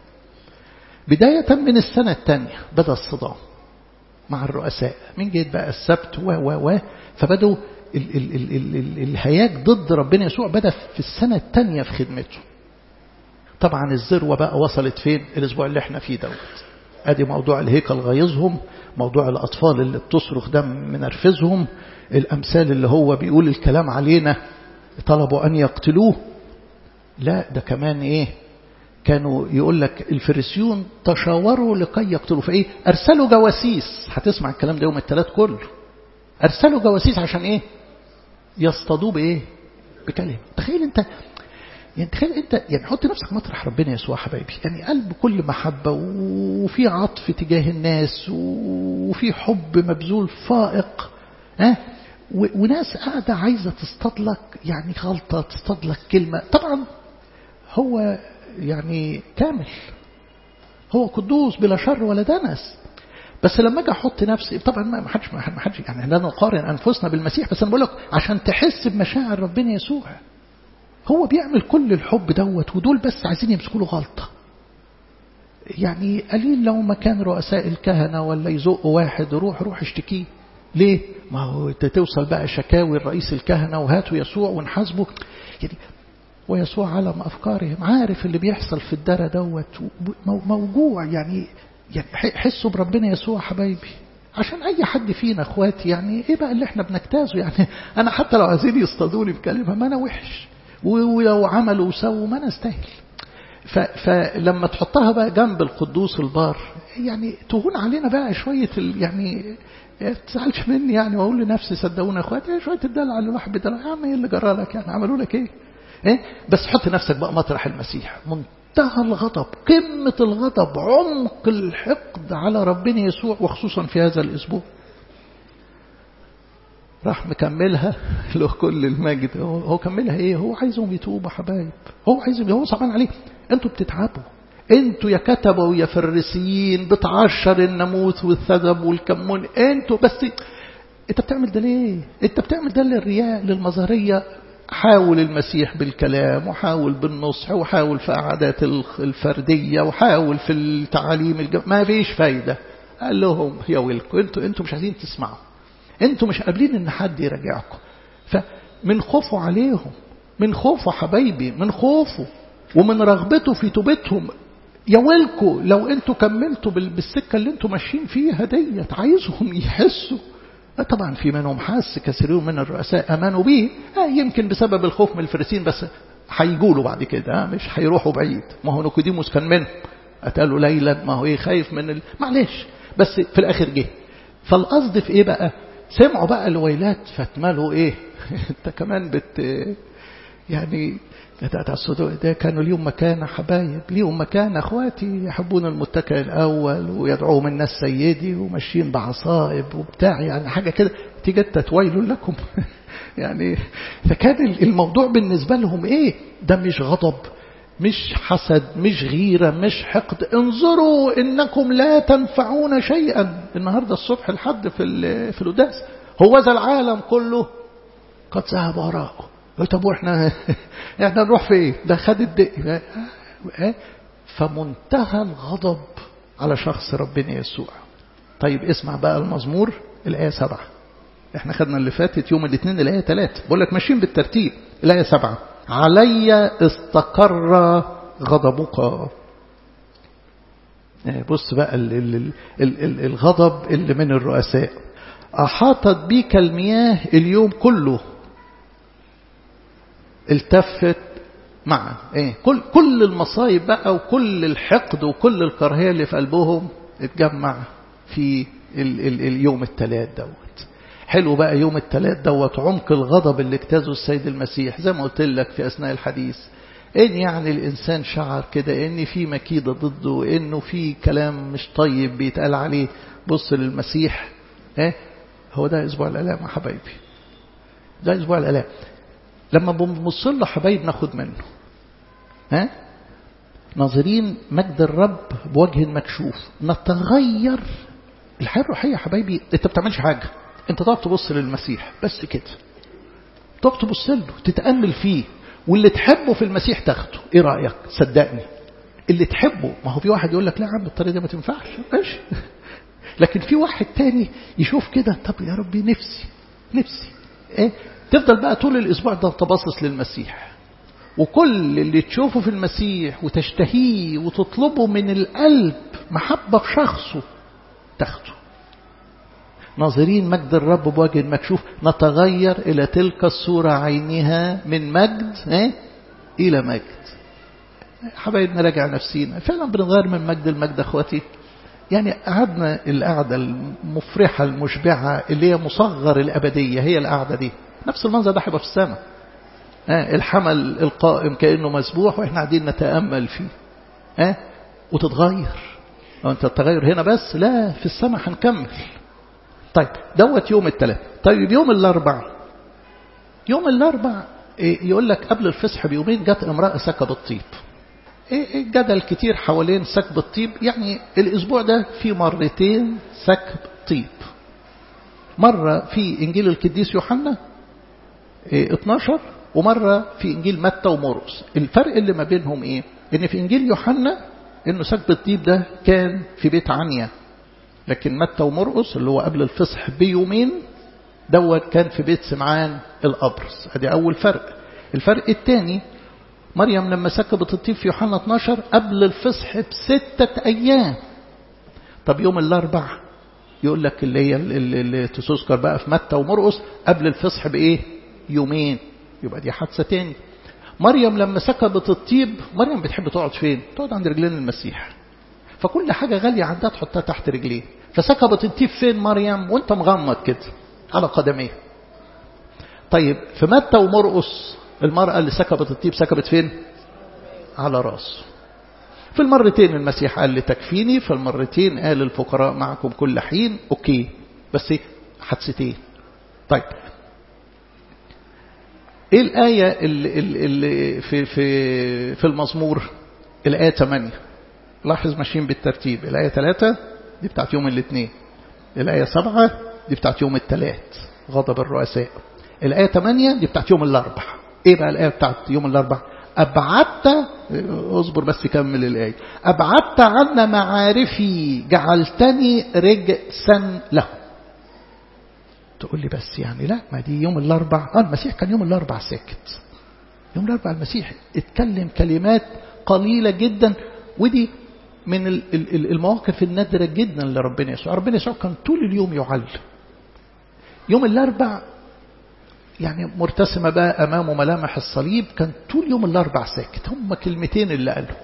بداية من السنة الثانية بدأ الصدام مع الرؤساء من جيت بقى السبت و و و فبدوا ال ال ال ال ال الهياج ضد ربنا يسوع بدأ في السنة الثانية في خدمته طبعا الذروة بقى وصلت فين الأسبوع اللي احنا فيه دوت ادي موضوع الهيكل غيظهم موضوع الأطفال اللي بتصرخ دم منرفزهم الأمثال اللي هو بيقول الكلام علينا طلبوا أن يقتلوه لا ده كمان إيه كانوا يقول لك الفريسيون تشاوروا لكي يقتلوا فإيه أرسلوا جواسيس هتسمع الكلام ده يوم الثلاث كله أرسلوا جواسيس عشان إيه يصطادوه بإيه بكلمة تخيل أنت يعني تخيل أنت يعني حط نفسك مطرح ربنا يسوع حبايبي يعني قلب كل محبة وفي عطف تجاه الناس وفي حب مبذول فائق ها وناس قاعدة عايزة تصطاد لك يعني غلطة تصطاد لك كلمة طبعا هو يعني كامل هو قدوس بلا شر ولا دنس بس لما اجي احط نفسي طبعا ما حدش ما حدش يعني لا نقارن انفسنا بالمسيح بس انا بقول لك عشان تحس بمشاعر ربنا يسوع هو بيعمل كل الحب دوت ودول بس عايزين يمسكوا له غلطه يعني قليل لو ما كان رؤساء الكهنه ولا يزقوا واحد روح روح اشتكيه ليه؟ ما هو انت توصل بقى شكاوي الرئيس الكهنه وهاتوا يسوع ونحاسبه يعني ويسوع علم افكارهم عارف اللي بيحصل في الدرة دوت موجوع يعني يعني حسوا بربنا يسوع حبايبي عشان اي حد فينا اخواتي يعني ايه بقى اللي احنا بنجتازه يعني انا حتى لو عايزين يصطادوني بكلمه ما انا وحش ولو عملوا وسووا ما انا استاهل فلما تحطها بقى جنب القدوس البار يعني تهون علينا بقى شويه يعني ما تزعلش مني يعني واقول لنفسي صدقوني يا اخواتي شويه الدلع اللي الواحد بيدلع يا عم ايه اللي جرى لك يعني عملوا لك ايه؟ ايه بس حط نفسك بقى مطرح المسيح منتهى الغضب قمة الغضب عمق الحقد على ربنا يسوع وخصوصا في هذا الأسبوع راح مكملها له كل المجد هو كملها ايه هو عايزهم يتوبوا حبايب هو عايزهم هو صعبان عليه انتوا بتتعبوا انتوا يا كتبوا يا فريسيين بتعشر الناموس والثدب والكمون انتوا بس انت بتعمل ده ليه انت بتعمل ده للرياء للمظهرية حاول المسيح بالكلام وحاول بالنصح وحاول في قعدات الفردية وحاول في التعاليم الجم... ما فيش فايدة قال لهم يا ويلكم انتوا انتوا مش عايزين تسمعوا انتوا مش قابلين ان حد يراجعكم فمن خوفه عليهم من خوفه حبايبي من خوفه ومن رغبته في توبتهم يا ويلكم لو انتوا كملتوا بالسكة اللي انتوا ماشيين فيها ديت عايزهم يحسوا طبعا في منهم حاس كثيرون من الرؤساء امنوا به آه يمكن بسبب الخوف من الفريسين بس هيقولوا بعد كده مش هيروحوا بعيد ما هو نيكوديموس كان منهم قتلوا ليلا ما هو ايه خايف من ال... معلش بس في الاخر جه فالقصد في ايه بقى سمعوا بقى الويلات فاتملوا ايه انت كمان بت يعني ده كانوا ليهم مكانة حبايب ليهم مكانة اخواتي يحبون المتكئ الاول ويدعوهم الناس سيدي وماشيين بعصائب وبتاع يعني حاجة كده تيجي انت ويل لكم يعني فكان الموضوع بالنسبة لهم ايه ده مش غضب مش حسد مش غيرة مش حقد انظروا انكم لا تنفعون شيئا النهاردة الصبح الحد في في القداس هو ذا العالم كله قد ذهب وراءه طب واحنا احنا نروح فين إيه؟ ده خد الدق فمنتهى الغضب على شخص ربنا يسوع طيب اسمع بقى المزمور الآية سبعة احنا خدنا اللي فاتت يوم الاثنين الآية ثلاثة بقول لك ماشيين بالترتيب الآية سبعة علي استقر غضبك بص بقى ال ال ال ال الغضب اللي من الرؤساء أحاطت بك المياه اليوم كله التفت معا ايه كل كل المصايب بقى وكل الحقد وكل الكراهيه اللي في قلبهم اتجمع في ال ال اليوم الثلاث دوت حلو بقى يوم الثلاث دوت عمق الغضب اللي اجتازه السيد المسيح زي ما قلت لك في اثناء الحديث ان يعني الانسان شعر كده ان في مكيده ضده انه في كلام مش طيب بيتقال عليه بص للمسيح ايه هو ده اسبوع الالام يا حبايبي ده اسبوع الالام لما بنبص له حبايب ناخد منه ها ناظرين مجد الرب بوجه مكشوف نتغير الحياة الروحية يا حبايبي انت بتعملش حاجة انت تقعد تبص للمسيح بس كده تقعد تبص له تتأمل فيه واللي تحبه في المسيح تاخده ايه رأيك صدقني اللي تحبه ما هو في واحد يقول لك لا يا عم الطريقة دي ما تنفعش ماشي لكن في واحد تاني يشوف كده طب يا ربي نفسي نفسي ايه تفضل بقى طول الأسبوع ده تبصص للمسيح وكل اللي تشوفه في المسيح وتشتهيه وتطلبه من القلب محبة في شخصه تاخده ناظرين مجد الرب بوجه مكشوف نتغير إلى تلك الصورة عينها من مجد ايه؟ إلى مجد حبايب نراجع نفسينا فعلا بنغير من مجد المجد أخواتي يعني قعدنا القعدة المفرحة المشبعة اللي هي مصغر الأبدية هي القعدة دي نفس المنظر ده هيبقى في السماء آه الحمل القائم كأنه مسبوح وإحنا قاعدين نتأمل فيه آه وتتغير لو أنت التغير هنا بس لا في السماء هنكمل طيب دوت يوم الثلاث طيب يوم الأربع يوم الأربع إيه يقول لك قبل الفصح بيومين جت امرأة سكب الطيب إيه جدل كتير حوالين سكب الطيب يعني الأسبوع ده في مرتين سكب طيب مرة في إنجيل القديس يوحنا 12 ومرة في إنجيل متى ومرقس الفرق اللي ما بينهم إيه إن في إنجيل يوحنا إنه سكب الطيب ده كان في بيت عنيا لكن متى ومرقس اللي هو قبل الفصح بيومين دوت كان في بيت سمعان الأبرص ادي أول فرق الفرق الثاني مريم لما سكبت الطيب في يوحنا 12 قبل الفصح بستة أيام طب يوم الأربع يقول لك اللي هي اللي تذكر بقى في متى ومرقس قبل الفصح بإيه يومين يبقى دي حادثة تاني مريم لما سكبت الطيب مريم بتحب تقعد فين تقعد عند رجلين المسيح فكل حاجة غالية عندها تحطها تحت رجليه فسكبت الطيب فين مريم وانت مغمض كده على قدميه طيب في متى ومرقس المرأة اللي سكبت الطيب سكبت فين على راسه في المرتين المسيح قال لي تكفيني في المرتين قال الفقراء معكم كل حين اوكي بس حادثتين طيب ايه الآية اللي, اللي في, في, في المزمور الآية 8 لاحظ ماشيين بالترتيب الآية 3 دي بتاعت يوم الاثنين الآية 7 دي بتاعت يوم الثلاث غضب الرؤساء الآية 8 دي بتاعت يوم الأربع ايه بقى الآية بتاعت يوم الأربع أبعدت اصبر بس كمل الآية أبعدت عنا معارفي جعلتني رجسا له تقول لي بس يعني لا ما دي يوم الأربع آه المسيح كان يوم الأربع ساكت يوم الأربع المسيح اتكلم كلمات قليلة جدا ودي من المواقف النادرة جدا لربنا يسوع ربنا يسوع كان طول اليوم يعلم يوم الأربع يعني مرتسمة بقى أمامه ملامح الصليب كان طول يوم الأربع ساكت هم كلمتين اللي قالهم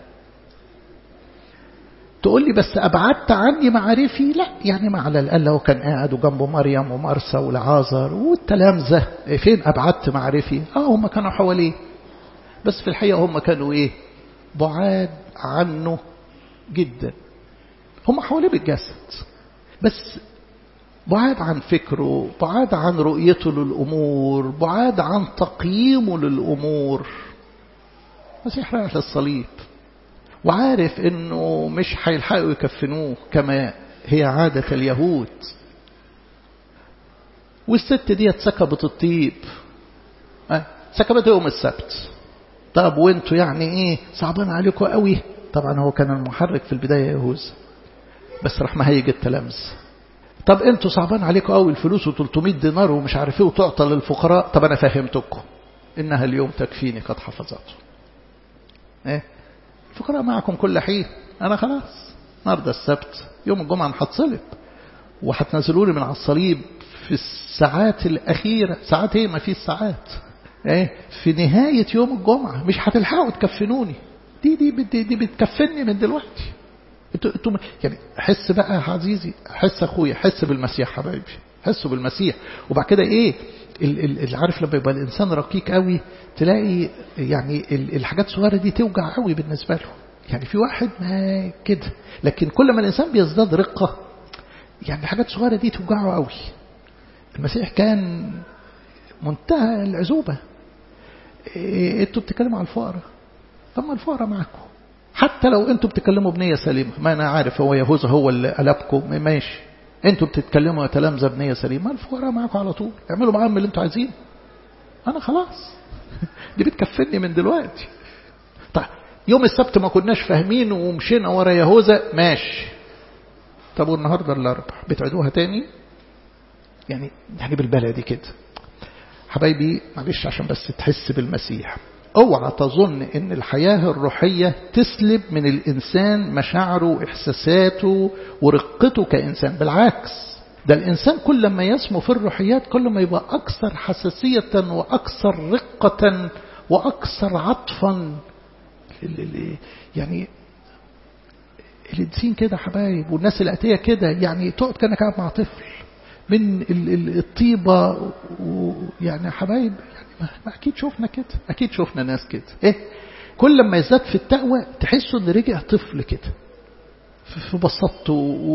تقول لي بس أبعدت عني معارفي لا يعني ما على الأقل هو كان قاعد وجنبه مريم ومرسى والعازر والتلامذة فين أبعدت معارفي اه هم كانوا حواليه بس في الحقيقة هم كانوا إيه بعاد عنه جدا هم حواليه بالجسد بس بعاد عن فكره بعاد عن رؤيته للأمور بعاد عن تقييمه للأمور مسيح رايح للصليب وعارف انه مش هيلحقوا يكفنوه كما هي عادة اليهود والست دي سكبت الطيب أه؟ سكبت يوم السبت طب وانتوا يعني ايه صعبان عليكم قوي طبعا هو كان المحرك في البداية يهوذا بس راح مهيج التلامذ طب انتوا صعبان عليكم قوي الفلوس و300 دينار ومش عارف ايه وتعطى للفقراء طب انا فهمتكم انها اليوم تكفيني قد حفظته ايه الفقراء معكم كل حين انا خلاص النهارده السبت يوم الجمعه انا هتصلب وهتنزلوني من على الصليب في الساعات الاخيره ساعات ايه ما فيش ساعات ايه في نهايه يوم الجمعه مش هتلحقوا تكفنوني دي دي دي, دي بتكفني من دلوقتي انتوا انتوا يعني حس بقى يا عزيزي حس اخويا حس بالمسيح حبايبي حسوا بالمسيح وبعد كده ايه اللي عارف لما يبقى الانسان رقيق قوي تلاقي يعني الحاجات الصغيره دي توجع قوي بالنسبه له يعني في واحد ما كده لكن كل ما الانسان بيزداد رقه يعني الحاجات الصغيره دي توجعه قوي المسيح كان منتهى العزوبه إيه انتوا بتتكلموا على الفقراء طب ما الفقراء معاكم حتى لو انتوا بتتكلموا بنيه سليمه ما انا عارف هو يهوذا هو اللي قلبكم ماشي انتوا بتتكلموا يا تلامذه بنيه سليمه الفقراء معاكم على طول اعملوا معاهم اللي انتوا عايزينه انا خلاص دي بتكفني من دلوقتي طيب يوم السبت ما كناش فاهمين ومشينا ورا يهوذا ماشي طب والنهارده الاربع بتعيدوها تاني يعني يعني بالبلدي كده حبايبي معلش عشان بس تحس بالمسيح اوعى تظن ان الحياة الروحية تسلب من الانسان مشاعره واحساساته ورقته كانسان بالعكس ده الانسان كل ما يسمو في الروحيات كل ما يبقى اكثر حساسية واكثر رقة واكثر عطفا يعني الانسان كده حبايب والناس الاتيه كده يعني تقعد كانك قاعد مع طفل من الطيبة ويعني حبايب يعني ما أكيد شفنا كده أكيد شفنا ناس كده إيه كل ما يزداد في التقوى تحسه إن رجع طفل كده في بساطته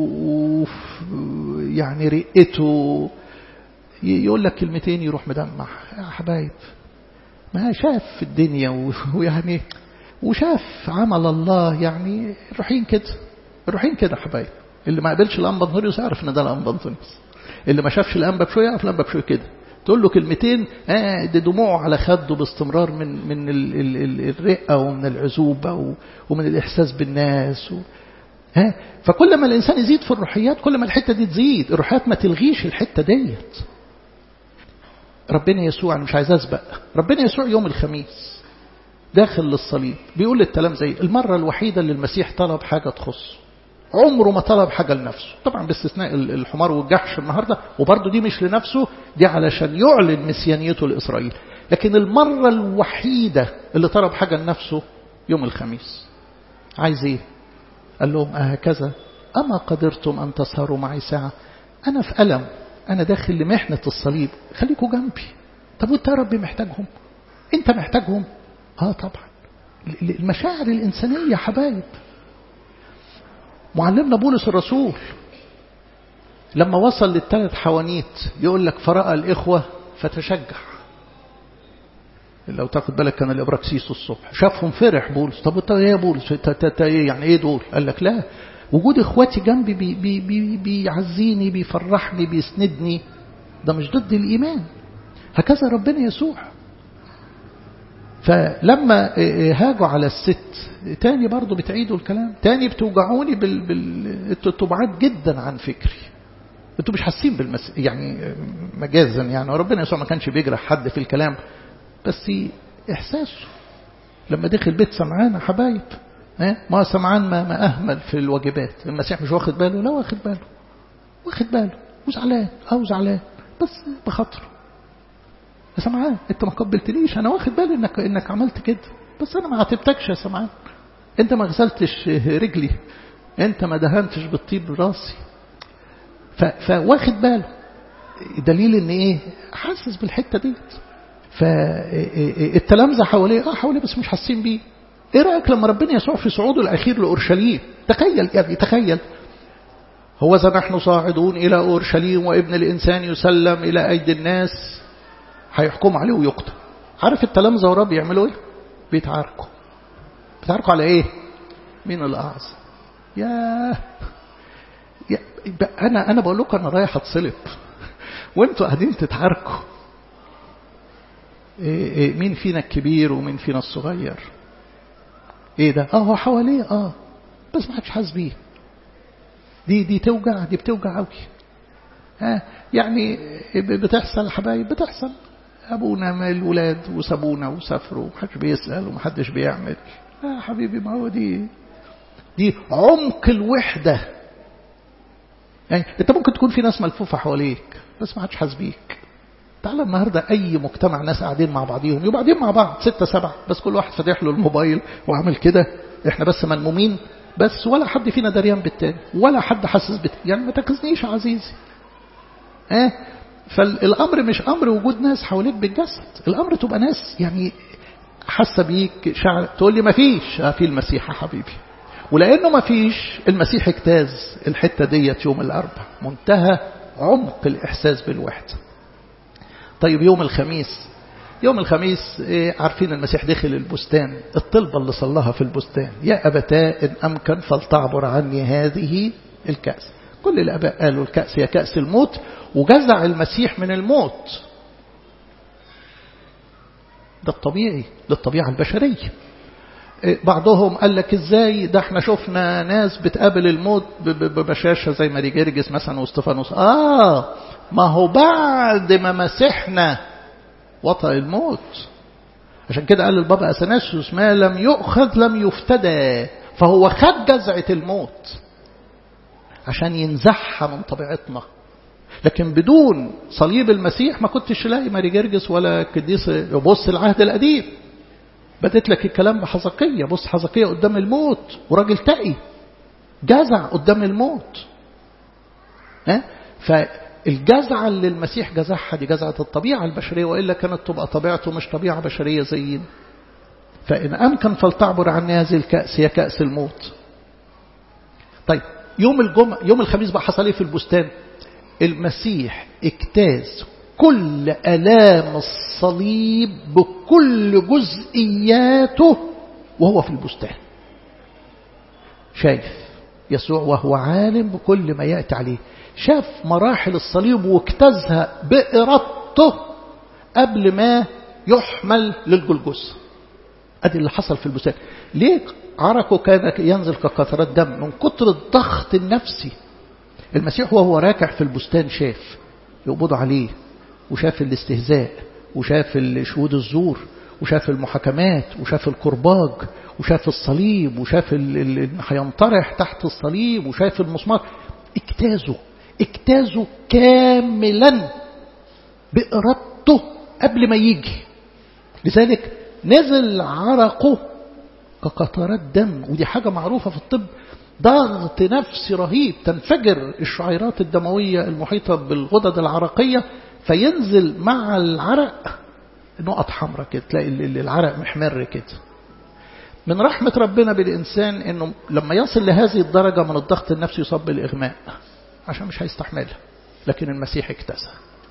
وفي يعني رقته يقول لك كلمتين يروح مدمع يا حبايب ما شاف في الدنيا ويعني وشاف عمل الله يعني الروحين كده الروحين كده حبايب اللي ما قابلش الأنبا بنوريوس يعرف ان ده الأنبا بنوريوس اللي ما شافش الأنبا بشوية يعرف الأنبا بشوية كده تقول له كلمتين آه دي دموعه على خده باستمرار من من ال ال ال الرقة ومن العزوبة ومن الإحساس بالناس و ها فكل ما الإنسان يزيد في الروحيات كل ما الحتة دي تزيد الروحيات ما تلغيش الحتة ديت ربنا يسوع أنا مش عايز أسبق ربنا يسوع يوم الخميس داخل للصليب بيقول للتلام زي المرة الوحيدة اللي المسيح طلب حاجة تخصه عمره ما طلب حاجة لنفسه طبعا باستثناء الحمار والجحش النهاردة وبرضه دي مش لنفسه دي علشان يعلن مسيانيته لإسرائيل لكن المرة الوحيدة اللي طلب حاجة لنفسه يوم الخميس عايز ايه قال لهم أهكذا أما قدرتم أن تسهروا معي ساعة أنا في ألم أنا داخل لمحنة الصليب خليكوا جنبي طب وانت يا ربي محتاجهم انت محتاجهم اه طبعا المشاعر الإنسانية يا حبايب معلمنا بولس الرسول لما وصل للثلاث حوانيت يقول لك فرأى الإخوة فتشجع لو تاخد بالك كان الإبراكسيس الصبح شافهم فرح بولس طب انت ايه يا بولس يعني ايه دول قال لك لا وجود اخواتي جنبي بي بي بي بيعزيني بيفرحني بيسندني ده مش ضد الإيمان هكذا ربنا يسوع فلما هاجوا على الست تاني برضو بتعيدوا الكلام تاني بتوجعوني بال... بال... انتوا تبعاد جدا عن فكري انتوا مش حاسين بالمس يعني مجازا يعني وربنا يسوع ما كانش بيجرح حد في الكلام بس احساسه لما دخل بيت سمعان حبايب ما سمعان ما, ما اهمل في الواجبات المسيح مش واخد باله لا واخد باله واخد باله وزعلان او زعلان بس بخاطره يا سمعان انت ما قبلتنيش انا واخد بالي انك انك عملت كده بس انا ما عاتبتكش يا سمعان انت ما غسلتش رجلي انت ما دهنتش بالطيب راسي فواخد باله دليل ان ايه حاسس بالحته ديت فالتلامذة حواليه اه حواليه بس مش حاسين بيه ايه رأيك لما ربنا يسوع في صعوده الأخير لأورشليم تخيل يا ابني تخيل هو ذا نحن صاعدون إلى أورشليم وابن الإنسان يسلم إلى أيدي الناس هيحكم عليه ويقتل عارف التلامذة وراه بيعملوا ايه بيتعاركوا بيتعاركوا على ايه مين الأعظم ياه يا أنا أنا بقول لكم أنا رايح أتصلب وأنتوا قاعدين تتعاركوا إيه إيه مين فينا الكبير ومين فينا الصغير ايه ده اه هو حواليه اه بس ما حدش حاسس بيه دي دي توجع دي بتوجع قوي ها يعني بتحصل حبايب بتحصل ابونا من الولاد وسابونا وسافروا ومحدش بيسال ومحدش بيعمل اه حبيبي ما هو دي دي عمق الوحده يعني انت ممكن تكون في ناس ملفوفه حواليك بس ما حدش حاسس بيك تعالى النهارده اي مجتمع ناس قاعدين مع بعضيهم يبقى قاعدين مع بعض ستة سبعة بس كل واحد فاتح له الموبايل وعامل كده احنا بس منمومين بس ولا حد فينا دريان بالتاني ولا حد حاسس بالتاني يعني ما تاخذنيش يا عزيزي اه فالامر مش امر وجود ناس حواليك بالجسد الامر تبقى ناس يعني حاسه بيك شعر تقول لي ما فيش اه في المسيح يا حبيبي ولانه ما فيش المسيح اجتاز الحته ديت يوم الاربع منتهى عمق الاحساس بالوحده طيب يوم الخميس يوم الخميس إيه عارفين المسيح دخل البستان الطلبة اللي صلاها في البستان يا أبتاء إن أمكن فلتعبر عني هذه الكأس كل الأباء قالوا الكأس هي كأس الموت وجزع المسيح من الموت ده الطبيعي للطبيعة البشرية بعضهم قال لك ازاي ده احنا شفنا ناس بتقابل الموت ببشاشة زي ماري جرجس مثلا واستفانوس اه ما هو بعد ما مسحنا وطأ الموت عشان كده قال البابا أثناسيوس ما لم يؤخذ لم يفتدى فهو خد جزعة الموت عشان ينزحها من طبيعتنا لكن بدون صليب المسيح ما كنتش تلاقي ماري جرجس ولا قديس بص العهد القديم بدت لك الكلام بحزقية بص حزقية قدام الموت وراجل تقي جزع قدام الموت ها فالجزعة اللي المسيح جزعها دي جزعة الطبيعة البشرية وإلا كانت تبقى طبيعته مش طبيعة بشرية زينا فإن أمكن فلتعبر عني هذه الكأس هي كأس الموت طيب يوم الجمعة يوم الخميس بقى حصل ايه في البستان المسيح اجتاز كل ألام الصليب بكل جزئياته وهو في البستان شايف يسوع وهو عالم بكل ما يأتي عليه شاف مراحل الصليب واجتازها بإرادته قبل ما يحمل للجلجثة ادي اللي حصل في البستان ليه عرقه كان ينزل كقطرات دم من كتر الضغط النفسي المسيح وهو راكع في البستان شاف يقبضوا عليه وشاف الاستهزاء وشاف شهود الزور وشاف المحاكمات وشاف الكرباج وشاف الصليب وشاف اللي هينطرح تحت الصليب وشاف المسمار اجتازوا اجتازوا كاملا بإرادته قبل ما يجي لذلك نزل عرقه كقطرات دم ودي حاجة معروفة في الطب ضغط نفسي رهيب تنفجر الشعيرات الدموية المحيطة بالغدد العرقية فينزل مع العرق نقط حمراء كده تلاقي العرق محمر كده من رحمة ربنا بالإنسان أنه لما يصل لهذه الدرجة من الضغط النفسي يصاب بالإغماء عشان مش هيستحملها لكن المسيح اكتسى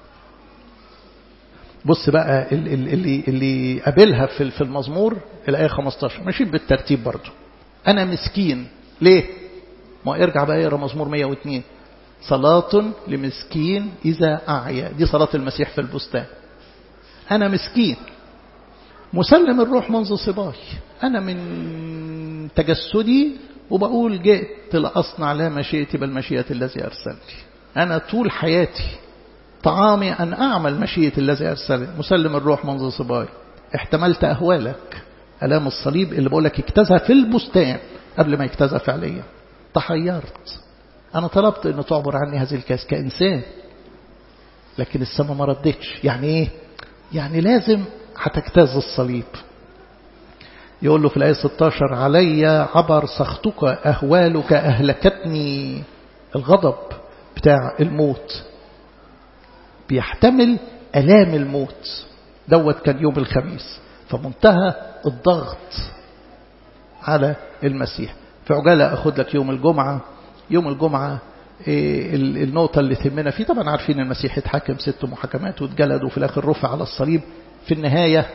بص بقى اللي اللي قابلها في في المزمور الآية 15 ماشيين بالترتيب برضه أنا مسكين ليه؟ ما ارجع بقى اقرا مزمور 102 صلاة لمسكين إذا أعيا دي صلاة المسيح في البستان أنا مسكين مسلم الروح منذ صباي أنا من تجسدي وبقول جئت لأصنع لا مشيئتي بل مشيئة الذي أرسلني أنا طول حياتي طعامي أن أعمل مشيئة الذي أرسلني مسلم الروح منذ صباي احتملت أهوالك ألام الصليب اللي بقول لك اجتازها في البستان قبل ما يجتازها فعليا تحيرت أنا طلبت أن تعبر عني هذه الكاس كإنسان لكن السماء ما ردتش يعني إيه يعني لازم هتجتاز الصليب يقول له في الآية 16 علي عبر سخطك أهوالك أهلكتني الغضب بتاع الموت بيحتمل ألام الموت دوت كان يوم الخميس فمنتهى الضغط على المسيح في عجالة أخذ لك يوم الجمعة يوم الجمعة النقطة اللي تهمنا فيه طبعا عارفين المسيح اتحكم ست محاكمات واتجلد وفي الآخر رفع على الصليب في النهاية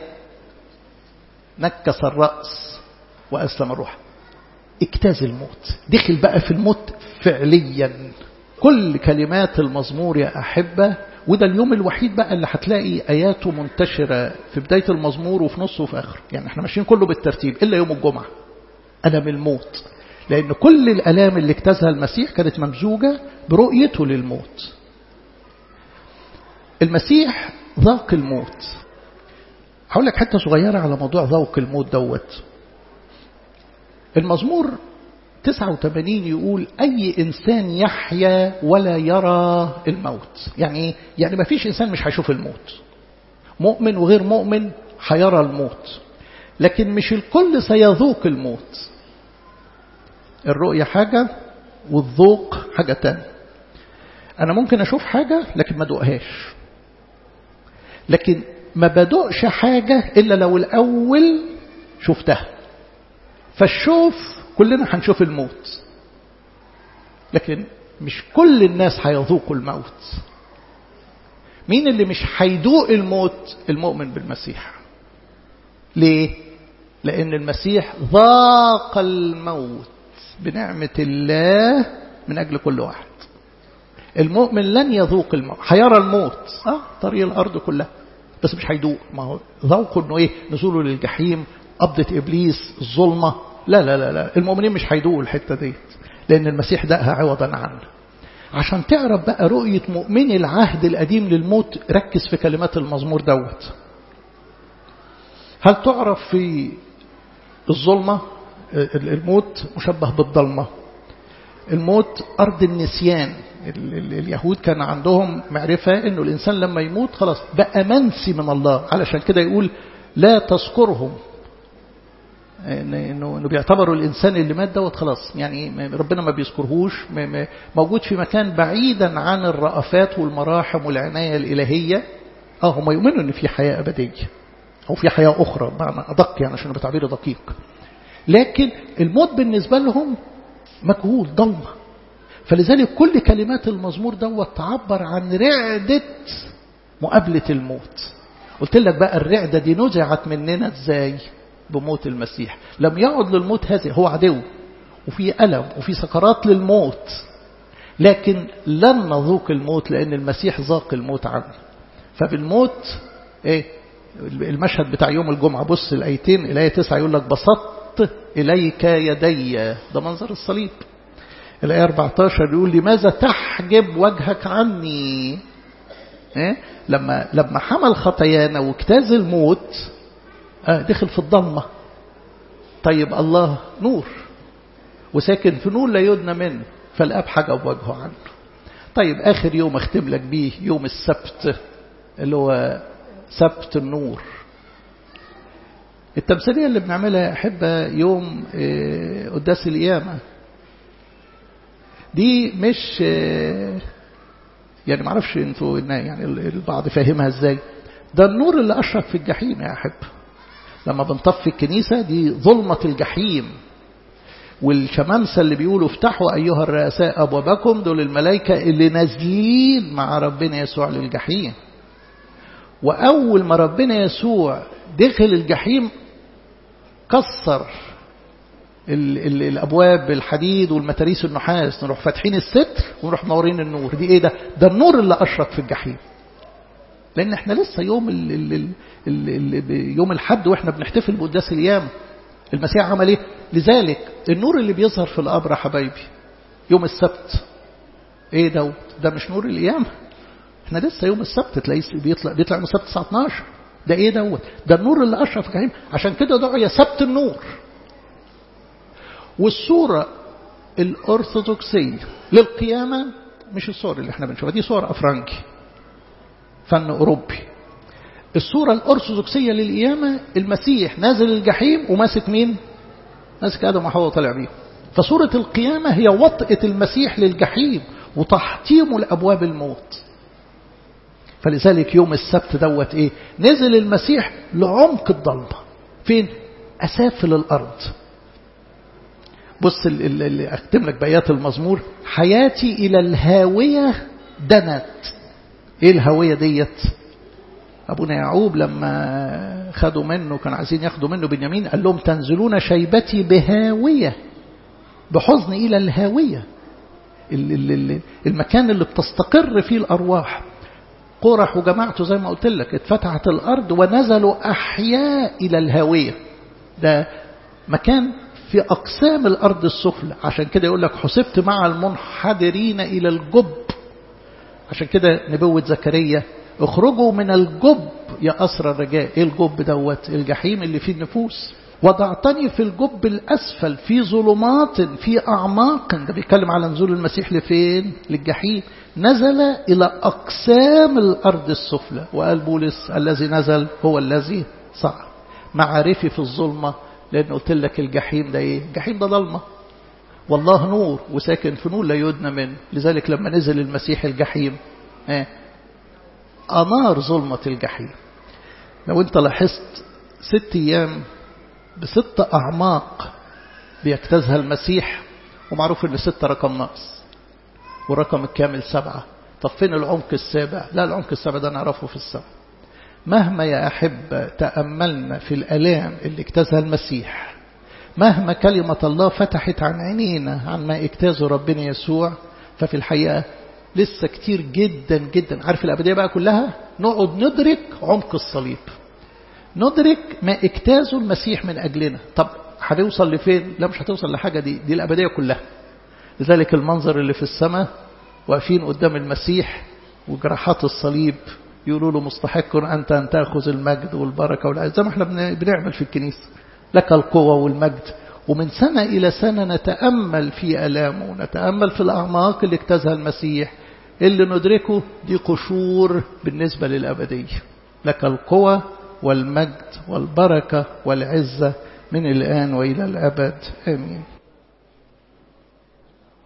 نكس الرأس وأسلم الروح اجتاز الموت دخل بقى في الموت فعليا كل كلمات المزمور يا أحبة وده اليوم الوحيد بقى اللي هتلاقي آياته منتشرة في بداية المزمور وفي نصه وفي آخره يعني احنا ماشيين كله بالترتيب إلا يوم الجمعة ألم الموت لأن كل الألام اللي اجتازها المسيح كانت ممزوجة برؤيته للموت المسيح ذاق الموت هقول لك حتة صغيرة على موضوع ذوق الموت دوت المزمور 89 يقول أي إنسان يحيا ولا يرى الموت يعني يعني ما فيش إنسان مش هيشوف الموت مؤمن وغير مؤمن هيرى الموت لكن مش الكل سيذوق الموت الرؤية حاجة والذوق حاجة تانية أنا ممكن أشوف حاجة لكن ما دوقهاش لكن ما بدوقش حاجة إلا لو الأول شفتها فالشوف كلنا هنشوف الموت لكن مش كل الناس هيذوقوا الموت مين اللي مش هيدوق الموت المؤمن بالمسيح ليه لأن المسيح ذاق الموت بنعمة الله من أجل كل واحد المؤمن لن يذوق الموت هيرى الموت اه طريق الأرض كلها بس مش هيدوق ما هو ذوقه انه ايه نزوله للجحيم قبضة إبليس الظلمة لا لا لا لا المؤمنين مش هيدوقوا الحتة ديت لأن المسيح دقها عوضا عنه عشان تعرف بقى رؤية مؤمني العهد القديم للموت ركز في كلمات المزمور دوت هل تعرف في الظلمة الموت مشبه بالضلمة الموت أرض النسيان اليهود كان عندهم معرفة أنه الإنسان لما يموت خلاص بقى منسي من الله علشان كده يقول لا تذكرهم انه انه بيعتبروا الانسان اللي مات دوت خلاص يعني ربنا ما بيذكرهوش موجود في مكان بعيدا عن الرأفات والمراحم والعنايه الالهيه اه هم يؤمنوا ان في حياه ابديه او في حياه اخرى بمعنى ادق يعني عشان بتعبير دقيق لكن الموت بالنسبه لهم مجهول ضلمه فلذلك كل كلمات المزمور دوت تعبر عن رعده مقابله الموت قلت لك بقى الرعده دي نزعت مننا ازاي بموت المسيح لم يعد للموت هذه هو عدو وفي ألم وفي سكرات للموت لكن لن نذوق الموت لأن المسيح ذاق الموت عنه فبالموت ايه المشهد بتاع يوم الجمعة بص الآيتين الآية تسعة يقول لك بسطت إليك يدي ده منظر الصليب الآية 14 يقول لماذا تحجب وجهك عني إيه؟ لما لما حمل خطايانا واجتاز الموت آه دخل في الضلمة طيب الله نور وساكن في نور لا يدنى منه فالأب حجب وجهه عنه طيب آخر يوم اختم لك بيه يوم السبت اللي هو سبت النور التمثيلية اللي بنعملها يا أحبة يوم قداس القيامة دي مش يعني معرفش انتوا يعني البعض فاهمها ازاي ده النور اللي أشرق في الجحيم يا أحبة لما بنطفي الكنيسة دي ظلمة الجحيم والشمامسة اللي بيقولوا افتحوا أيها الرؤساء أبوابكم دول الملائكة اللي نازلين مع ربنا يسوع للجحيم وأول ما ربنا يسوع دخل الجحيم كسر ال ال الأبواب الحديد والمتاريس النحاس نروح فاتحين الستر ونروح منورين النور دي ايه ده ده النور اللي أشرق في الجحيم لأن احنا لسه يوم ال ال ال ال يوم الحد واحنا بنحتفل بقداس الأيام المسيح عمل ايه لذلك النور اللي بيظهر في القبر حبايبي يوم السبت ايه ده ده مش نور القيامة احنا لسه يوم السبت تلاقيه بيطلع بيطلع يوم السبت الساعة 12 ده ايه دوت ده النور اللي اشرف في الجحيم عشان كده دعي سبت النور والصورة الأرثوذكسية للقيامة مش الصور اللي احنا بنشوفها دي صور أفرنجي فن أوروبي الصورة الأرثوذكسية للقيامة المسيح نازل الجحيم وماسك مين ماسك آدم وحواء وطلع بيه فصورة القيامة هي وطئة المسيح للجحيم وتحطيمه لأبواب الموت فلذلك يوم السبت دوت ايه نزل المسيح لعمق الضلمة فين أسافل الأرض بص اللي أختم لك بيات المزمور حياتي إلى الهاوية دنت ايه الهاوية ديت أبونا يعقوب لما خدوا منه كانوا عايزين ياخدوا منه بنيامين قال لهم تنزلون شيبتي بهاوية بحزن إلى الهاوية المكان اللي بتستقر فيه الأرواح قرح وجماعته زي ما قلت لك اتفتحت الأرض ونزلوا أحياء إلى الهاوية ده مكان في أقسام الأرض السفلى عشان كده يقول لك حسبت مع المنحدرين إلى الجب عشان كده نبوة زكريا اخرجوا من الجب يا أسر الرجاء ايه الجب دوت الجحيم اللي فيه النفوس وضعتني في الجب الأسفل في ظلمات في أعماق ده بيتكلم على نزول المسيح لفين للجحيم نزل إلى أقسام الأرض السفلى وقال بولس الذي نزل هو الذي صعد معارفي في الظلمة لأن قلت لك الجحيم ده إيه الجحيم ده ضلمة والله نور وساكن في نور لا يدنى منه لذلك لما نزل المسيح الجحيم ايه أنار ظلمة الجحيم لو أنت لاحظت ست أيام بست أعماق بيجتازها المسيح ومعروف أن ستة رقم ناقص والرقم الكامل سبعة طب فين العمق السابع لا العمق السابع ده نعرفه في السبع مهما يا أحب تأملنا في الألام اللي اجتازها المسيح مهما كلمة الله فتحت عن عينينا عن ما اجتازه ربنا يسوع ففي الحقيقة لسه كتير جدا جدا عارف الأبدية بقى كلها نقعد ندرك عمق الصليب ندرك ما اجتازه المسيح من أجلنا طب هنوصل لفين لا مش هتوصل لحاجة دي دي الأبدية كلها لذلك المنظر اللي في السماء واقفين قدام المسيح وجراحات الصليب يقولوا له مستحق أنت أن تأخذ المجد والبركة والعز زي ما احنا بنعمل في الكنيسة لك القوة والمجد ومن سنة إلى سنة نتأمل في ألامه نتأمل في الأعماق اللي اجتازها المسيح اللي ندركه دي قشور بالنسبة للأبدية لك القوة والمجد والبركة والعزة من الآن وإلى الأبد آمين